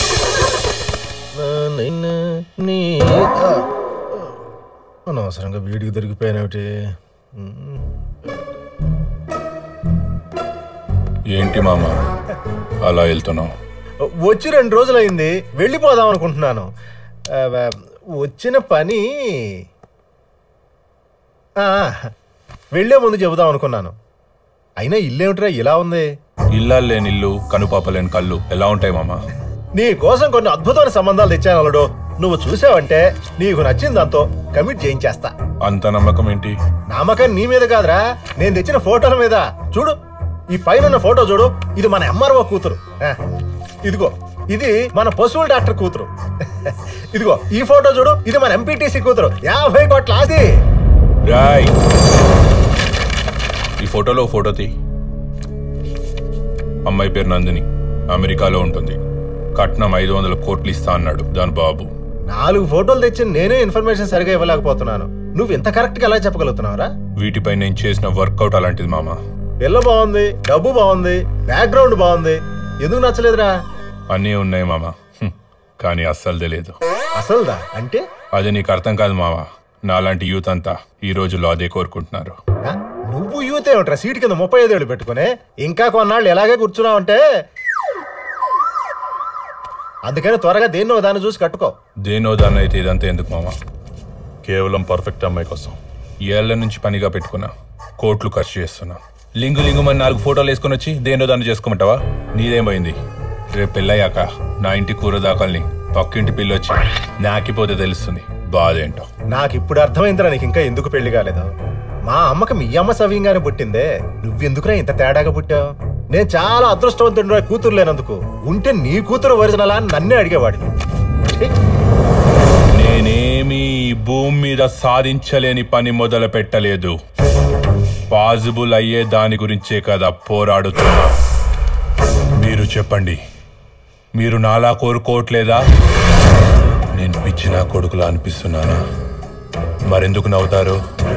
అనవసరంగా వీడికి దొరికిపోయానేమిటి ఏంటి మామ అలా వెళ్తున్నావు వచ్చి రెండు రోజులైంది వెళ్ళిపోదాం అనుకుంటున్నాను ఆ, ఆ, వచ్చిన పని ఆ, వెళ్ళే ముందు చెబుదాం అనుకున్నాను అయినా ఇల్లేమిట్రా ఇలా ఉంది ఇల్లాలేని ఇల్లు కనుపాపలేని కళ్ళు ఎలా ఉంటాయి మామ నీ కోసం కొన్ని అద్భుతమైన సంబంధాలు తెచ్చాను అల్లుడు నువ్వు చూసావంటే నీకు నచ్చింది దాంతో కమిట్ చేయించేస్తా అంత నమ్మకం ఏంటి నమ్మకం నీ మీద కాదురా నేను తెచ్చిన ఫోటోల మీద చూడు ఈ పైన ఉన్న ఫోటో చూడు ఇది మన ఎంఆర్ఓ కూతురు ఆ, ఇదిగో ఇది మన పశువుల డాక్టర్ కూతురు ఇదిగో ఈ ఫోటో చూడు ఇది మన ఎంపీటీసీ కూతురు యాభై కోట్ల ఆది రాయ్ ఈ ఫోటోలో ఫోటో తీ అమ్మాయి పేరు నందిని అమెరికాలో ఉంటుంది కట్నం ఐదు వందల కోట్లు ఇస్తా అన్నాడు దాని బాబు నాలుగు ఫోటోలు తెచ్చి నేనే ఇన్ఫర్మేషన్ సరిగా ఇవ్వలేకపోతున్నాను నువ్వు ఇంత కరెక్ట్ గా ఎలా చెప్పగలుగుతున్నావురా వీటిపై నేను చేసిన వర్కౌట్ అలాంటిది మామ పిల్ల బాగుంది డబ్బు బాగుంది బ్యాక్గ్రౌండ్ బాగుంది ఎందుకు నచ్చలేదురా అన్నీ ఉన్నాయి మామ హ్మ్. కానీ అస్సలు తెలియదు అసలుదా అంటే అది నీకు అర్థం కాదు మామ నాలాంటి యూత్ అంతా ఈ రోజుల్లో అదే కోరుకుంటున్నారు ఆ, నువ్వు యూత్ ఏమిట్రా సీట్ కింద ముప్పై ఐదేళ్ళు పెట్టుకుని ఇంకా కొన్నాళ్ళు ఎలాగే కూర్చున్నావంటే అందుకని త్వరగా దేన్నో దాన్ని చూసి కట్టుకో దేనో దాన్ని అయితే ఇదంతా ఎందుకు మామ కేవలం పర్ఫెక్ట్ అమ్మాయి కోసం ఏళ్ల నుంచి పనిగా పెట్టుకున్నా కోట్లు ఖర్చు చేస్తున్నా లింగు లింగు మరి నాలుగు ఫోటోలు వేసుకొని వచ్చి దేనో దాన్ని చేసుకోమంటావా నీదేం పోయింది రేపు పెళ్ళయ్యాక నా ఇంటి కూర దాకల్ని పక్కింటి పిల్లొచ్చి నాకిపోతే తెలుస్తుంది బాధ ఏంటో నాకు ఇప్పుడు అర్థమైందిరా నీకు ఇంకా ఎందుకు పెళ్లి కాలేదు మా అమ్మకి మీ అమ్మ సవ్యంగానే పుట్టిందే నువ్వెందుకురా ఇంత తేడాగా పుట్టావు నేను చాలా అదృష్టవంతుడు కూతురు లేనందుకు ఉంటే నీ కూతురు ఒరిజినలా అని నన్నే అడిగేవాడు నేనేమీ ఈ భూమి మీద సాధించలేని పని మొదలు పెట్టలేదు పాజిబుల్ అయ్యే దాని గురించే కదా పోరాడుతున్నా మీరు చెప్పండి మీరు నాలా కోరుకోవట్లేదా నేను పిచ్చిన కొడుకులా అనిపిస్తున్నానా మరెందుకు నవ్వుతారు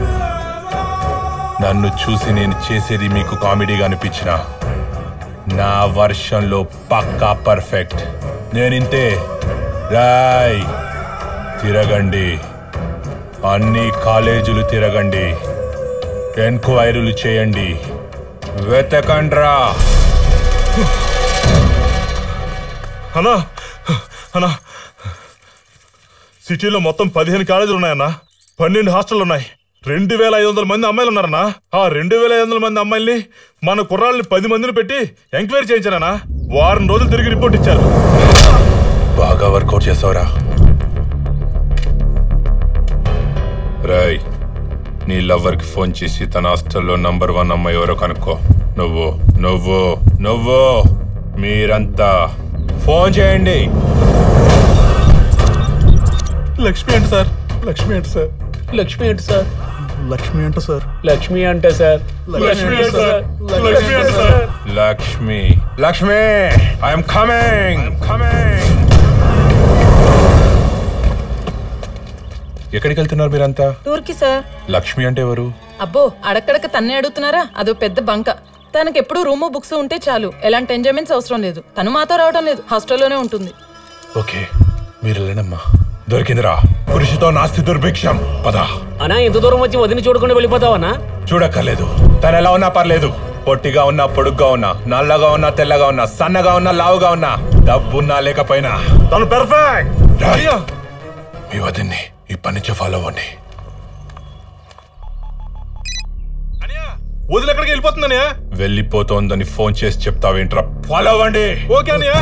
నన్ను చూసి నేను చేసేది మీకు కామెడీగా అనిపించినా నా వర్షంలో పక్కా పర్ఫెక్ట్ నేనింతే రాయ్ తిరగండి అన్ని కాలేజీలు తిరగండి ఎంక్వైరీలు చేయండి వెతకండ్రా అన్నా అన్నా సిటీలో మొత్తం పదిహేను కాలేజీలు ఉన్నాయన్నా పన్నెండు హాస్టల్ ఉన్నాయి రెండు వేల ఐదు వందల మంది అమ్మాయిలు ఉన్నారన్నా ఆ రెండు వేల ఐదు వందల మంది అమ్మాయిల్ని మన కుర్రాళ్ళని పది మందిని పెట్టి ఎంక్వైరీ చేయించారన్నా వారం రోజులు తిరిగి రిపోర్ట్ ఇచ్చారు బాగా వర్కౌట్ చేసావురా రాయ్ నీ లవ్వర్కి ఫోన్ చేసి తన హాస్టల్లో నంబర్ వన్ అమ్మాయి ఎవరో కనుక్కో నువ్వు నువ్వు నువ్వు మీరంతా ఫోన్ చేయండి లక్ష్మి అంటే సార్ లక్ష్మి అంటే సార్ లక్ష్మి అంటే సార్ లక్ష్మి అంటే సార్ లక్ష్మి అంటే సార్ లక్ష్మి అంటే సార్ లక్ష్మి అంటే sir Lakshmi Lakshmi I'm coming coming ఎక్కడికి వెళ్తున్నారు మీరంతా టూర్కి సార్ లక్ష్మి అంటే ఎవరు అబ్బో అడక్కడక తన్నే అడుగుతున్నారా అదో పెద్ద బంక తనకి ఎప్పుడు రూము బుక్స్ ఉంటే చాలు ఎలాంటి ఎంజాయ్మెంట్స్ అవసరం లేదు తను మాతో రావడం లేదు హాస్టల్లోనే ఉంటుంది ఓకే మీరు వెళ్ళండమ్మా దొరికిందిరా పురుషుతో నాస్తి దుర్భిక్షం పద అనా ఎంత దూరం వచ్చి వదిలి చూడకుండా వెళ్ళిపోతావనా చూడక్కర్లేదు తను ఎలా ఉన్నా పర్లేదు పొట్టిగా ఉన్నా పొడుగ్గా ఉన్నా నల్లగా ఉన్నా తెల్లగా ఉన్నా సన్నగా ఉన్నా లావుగా ఉన్నా డబ్బున్నా లేకపోయినా తను పెర్ఫెక్ట్ మీ వదిన్ని ఇప్పటి నుంచే ఫాలో అవ్వండి వదిలి ఎక్కడికి వెళ్ళిపోతుందనే వెళ్ళిపోతోందని ఫోన్ చేసి చెప్తావేంట్రా ఫాలో అవ్వండి ఓకే అనియా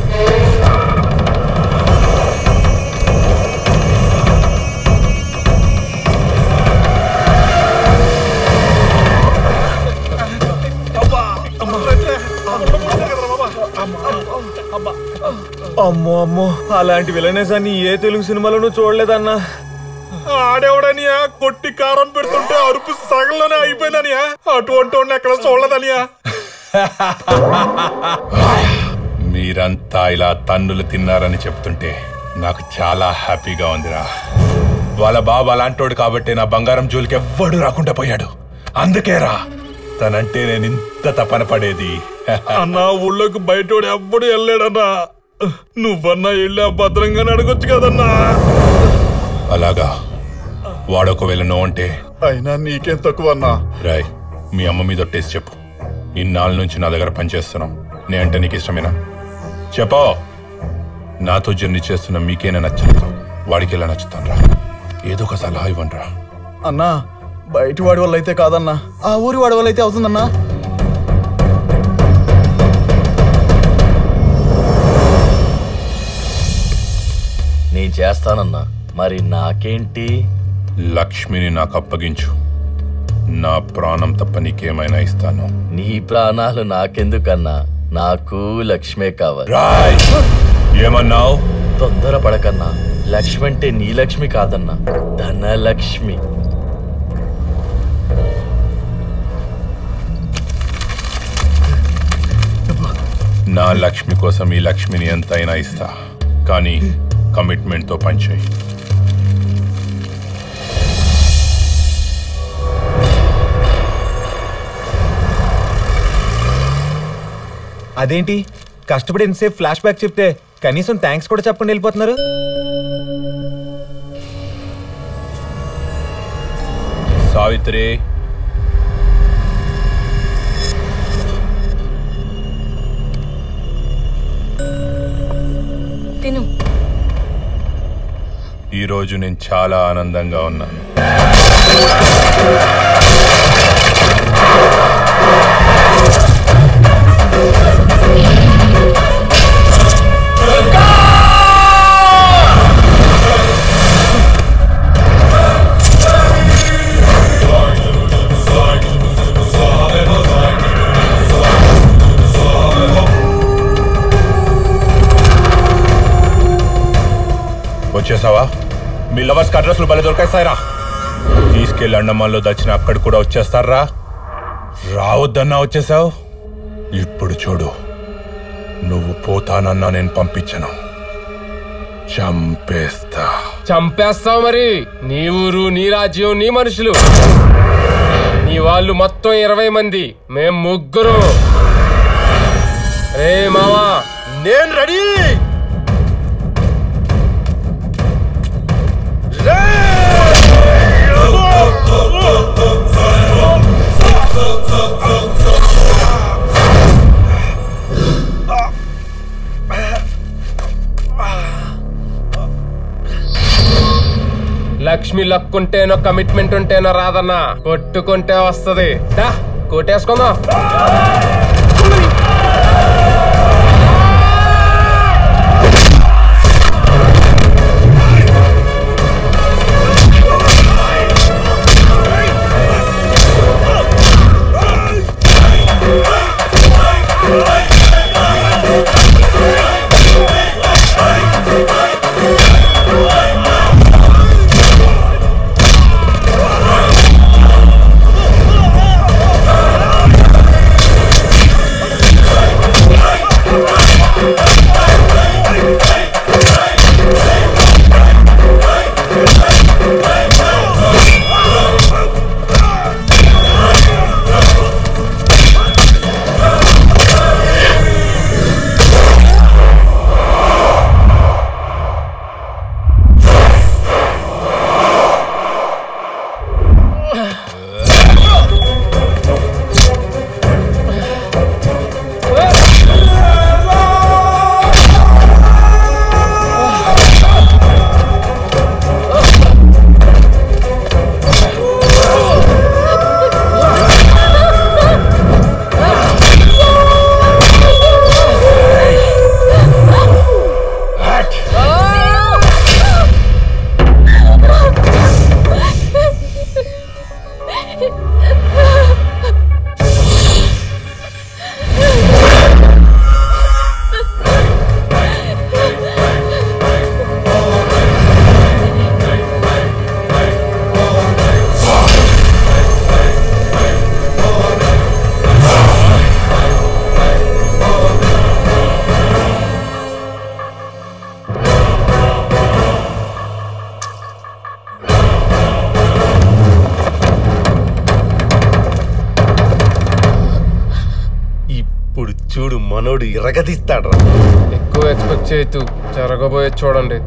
అమ్మో అమ్మో అలాంటి విలనేసాన్ని ఏ తెలుగు సినిమాలోనూ చూడలేదన్నా ఆడేవడనియా కొట్టి కారం పెడుతుంటే అరుపు సగంలోనే అయిపోయిందనియా అటువంటి వాడిని ఎక్కడ చూడలేదనియా మీరంతా ఇలా తన్నులు తిన్నారని చెప్తుంటే నాకు చాలా హ్యాపీగా ఉందిరా వాళ్ళ బాబు అలాంటోడు కాబట్టి నా బంగారం జోలికి ఎవ్వడు రాకుండా పోయాడు అందుకేరా తనంటే నేను ఇంత తపన పడేది అన్నా ఊళ్ళోకి బయటోడు ఎవ్వడు వెళ్ళాడన్నా నువ్వన్నా వెళ్ళి ఆ భద్రంగానే అడగొచ్చు కదన్నా అలాగా వాడొకవేళ నో అంటే అయినా నీకేం తక్కువ అన్నా రాయ్ మీ అమ్మ మీద ఒట్టేసి చెప్పు ఇన్నాళ్ళ నుంచి నా దగ్గర పనిచేస్తున్నాం నే అంటే నీకు ఇష్టమేనా చెప్పో నాతో జర్నీ చేస్తున్న మీకేనా నచ్చలేదు వాడికి ఎలా నచ్చుతాను రా ఏదో ఒక సలహా ఇవ్వండి రా అన్నా బయటి వాడి వల్ల అయితే కాదన్నా ఆ ఊరి వాడి వల్ల అయితే అవుతుందన్నా నేను చేస్తానన్నా మరి నాకేంటి లక్ష్మిని నాకు అప్పగించు నా ప్రాణం తప్ప నీకేమైనా ఇస్తాను నీ ప్రాణాలు నాకెందుకన్నా నాకు లక్ష్మే కావాలి రాయ్ ఏమన్నావు తొందరపడకన్నా లక్ష్మి అంటే నీ లక్ష్మి కాదన్నా ధనలక్ష్మి నా లక్ష్మి కోసం ఈ లక్ష్మిని ఎంతైనా ఇస్తా కానీ కమిట్మెంట్తో పనిచేయి అదేంటి కష్టపడి ఎంతసేపు ఫ్లాష్ బ్యాక్ చెప్తే కనీసం థ్యాంక్స్ కూడా చెప్పండి వెళ్ళిపోతున్నారు సావిత్రి తిను ఈరోజు నేను చాలా ఆనందంగా ఉన్నాను వచ్చేసావా మీ లవర్స్ అడ్రస్లు భలే దొరికేస్తాయిరా తీసుకెళ్ళి అండమాన్లో దచ్చిన అక్కడ కూడా వచ్చేస్తారా రావద్దన్నా వచ్చేసావు ఇప్పుడు చూడు నువ్వు పోతానన్నా నేను పంపించను చంపేస్తా చంపేస్తావు మరి నీ ఊరు నీ రాజ్యం నీ మనుషులు నీ వాళ్ళు మొత్తం ఇరవై మంది మేం ముగ్గురు రే మావా నేను రెడీ లక్ష్మి లక్కుంటేనో కమిట్మెంట్ ఉంటేనో రాదన్నా కొట్టుకుంటే వస్తది దా కొట్టేసుకుందాం ఇప్పుడు చూడు మనోడు ఇరగదీస్తాడు ఎక్కువ ఎక్స్పెక్ట్ చేయొద్దు జరగబోయే చూడండి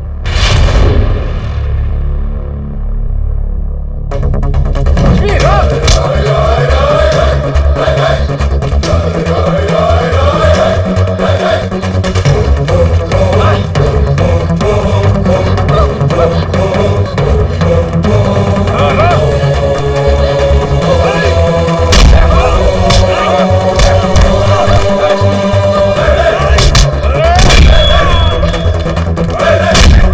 Hey!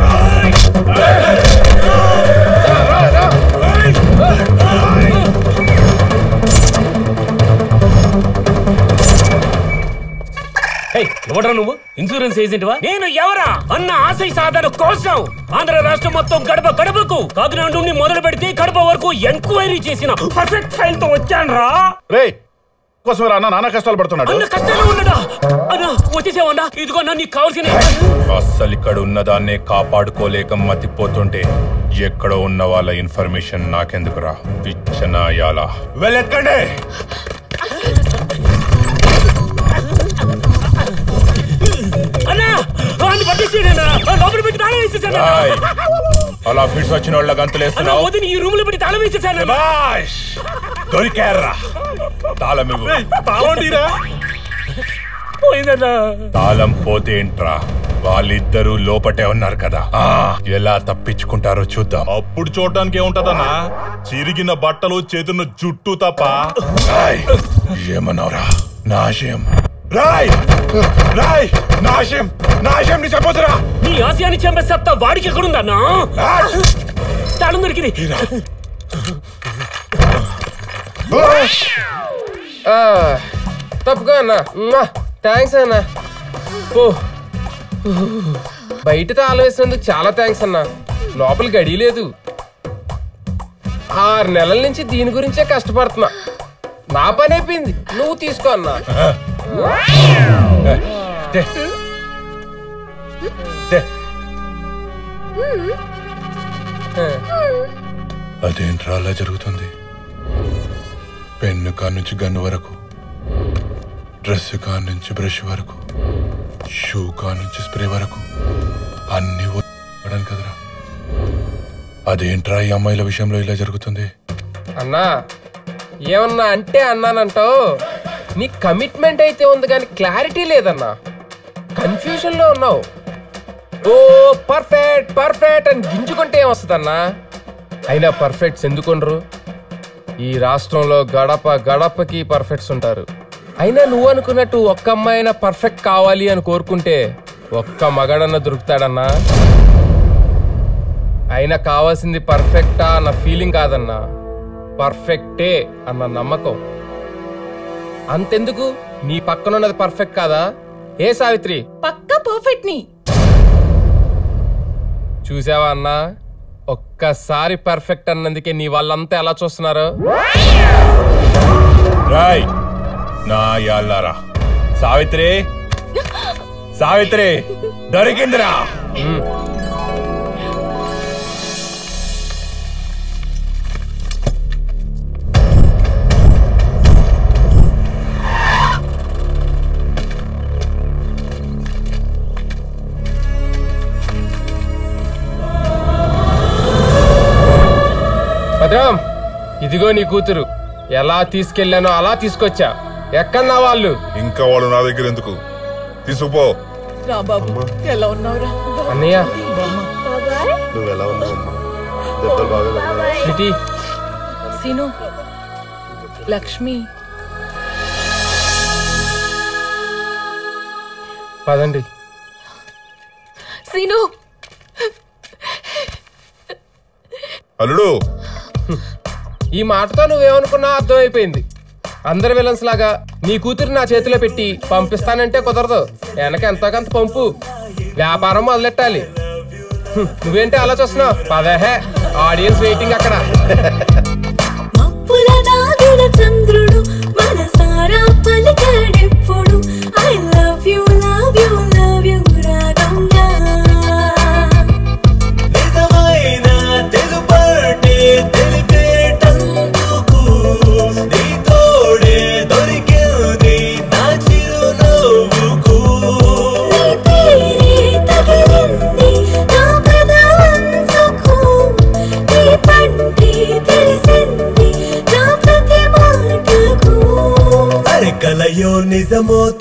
ఎవడరా నువ్వు ఇన్సూరెన్స్ ఏజెంట్ వా నేను ఎవరా అన్న ఆశయ సాధన కోసం ఆంధ్ర రాష్ట్రం మొత్తం గడప గడపకు కాకినాడ నుండి మొదలు పెడితే కడప వరకు ఎంక్వైరీ చేసిన పర్ఫెక్ట్ ఫైల్ తో వచ్చాను రా రే కోసం అన్న నాన్న కష్టాలు పడుతున్నాడు అన్న కష్టాలు ఉన్నడా అన్న వచ్చేసావన్నా ఇదిగో అన్న నీకు కావాల్సిన అస్సలు ఇక్కడ ఉన్నదాన్నే కాపాడుకోలేక మతిపోతుంటే ఎక్కడో ఉన్న వాళ్ళ ఇన్ఫర్మేషన్ నాకెందుకురా పిచ్చనాయాల వెళ్ళెత్కండి అన్నా వాడిని పట్టేసేయనా లోపల పెట్టి తాళం వేసేసాను రాయ్. అలా ఫిట్స్ వచ్చిన వాళ్ళ గంతులేస్తున్నావు వదిన ఈ రూమ్ లో పెట్టి తాళం వేసేసాను శభాష్! దొరికారా తాళం ఇవ్వు పోయిందన్నా తాళం పోతే ఏంట్రా వాళ్ళిద్దరూ లోపటే ఉన్నారు కదా ఆ, ఎలా తప్పించుకుంటారో చూద్దాం అప్పుడు చూడటానికి ఏముంటదన్నా చిరిగిన బట్టలు చేతున్న జుట్టు తప్ప రాయ్ ఏమన్నావురా నాశయం రాయ్ రాయ్ నాశయం నాశయం ని చెప్పొద్దురా నీ ఆశయాన్ని చంపే సత్తా వాడికి ఎక్కడుందన్నా తాళం దొరికింది ఆ, తప్పుగా అన్న థ్యాంక్స్ అన్న ఓ బయట తాళం వేసినందుకు చాలా థ్యాంక్స్ అన్న లోపల గడి లేదు ఆరు నెలల నుంచి దీని గురించే కష్టపడుతున్నా నా పని అయిపోయింది నువ్వు తీసుకో అన్నా టే. టే. అదేంట్రా అలా జరుగుతుంది పెన్ను కా నుంచి గన్ను వరకు డ్రెస్ కా నుంచి బ్రష్ వరకు షూ కా నుంచి స్ప్రే వరకు అన్ని వదలడం కదరా అదేంట్రా ఈ అమ్మాయిల విషయంలో ఇలా జరుగుతుంది అన్నా ఏమన్నా అంటే అన్నానంటావు నీ కమిట్మెంట్ అయితే ఉంది కానీ క్లారిటీ లేదన్నా కన్ఫ్యూజన్ లో ఉన్నావు ఓ పర్ఫెక్ట్ పర్ఫెక్ట్ అని గింజుకుంటే ఏమొస్తుందన్నా అయినా పర్ఫెక్ట్స్ ఎందుకుండ్రు ఈ రాష్ట్రంలో గడప గడపకి పర్ఫెక్ట్స్ ఉంటారు అయినా నువ్వు అనుకున్నట్టు ఒక్క అమ్మాయినా పర్ఫెక్ట్ కావాలి అని కోరుకుంటే ఒక్క మగాడన్నా దొరుకుతాడన్నా అయినా కావాల్సింది పర్ఫెక్టా అన్న ఫీలింగ్ కాదన్నా పర్ఫెక్టే అన్న నమ్మకం అంతెందుకు నీ పక్కనున్నది పర్ఫెక్ట్ కాదా ఏ సావిత్రి పక్కా పర్ఫెక్ట్ ని చూసావా అన్నా ఒక్కసారి పర్ఫెక్ట్ అన్నందుకే నీ వాళ్ళంతా ఎలా చూస్తున్నారు రాయ్ నా యాళ్ళారా సావిత్రి సావిత్రి దొరికిందిరా భద్రం ఇదిగో నీ కూతురు ఎలా తీసుకెళ్లానో అలా తీసుకొచ్చా ఎక్కన్నా వాళ్ళు ఇంకా వాళ్ళు నా దగ్గర ఎందుకు తీసుకుపో రా బాబు ఎలా ఉన్నావురా అన్నయ్య నువ్వు ఎలా ఉన్నావు అమ్మా దెబ్బలు బాగా తగిలాయా? సిటీ సీను లక్ష్మి పదండి సీను అల్లుడు ఈ మాటతో నువ్వేమనుకున్నా అర్థమైపోయింది అందరి విలన్స్ లాగా నీ కూతురు నా చేతిలో పెట్టి పంపిస్తానంటే కుదరదు వెనక ఎంతో కొంత పంపు వ్యాపారం మొదలెట్టాలి హ్మ్, నువ్వేంటి అలా చూస్తున్నావు పదహే ఆడియన్స్ వెయిటింగ్ అక్కడ పుల దాగిన చంద్రుడు మనసారా పలికాడెప్పుడు I love you love you love you రాగంగా నిజమైన తెలుపంటే తెలిపేటందుకు నీ తోడే దొరికింది నా చిరునవ్వుకు నీ పేరే తగిలింది నా పెదవంచుకు నీ పంటే తెలిసింది నా ప్రతి మాటకు అరే కలయో నిజమో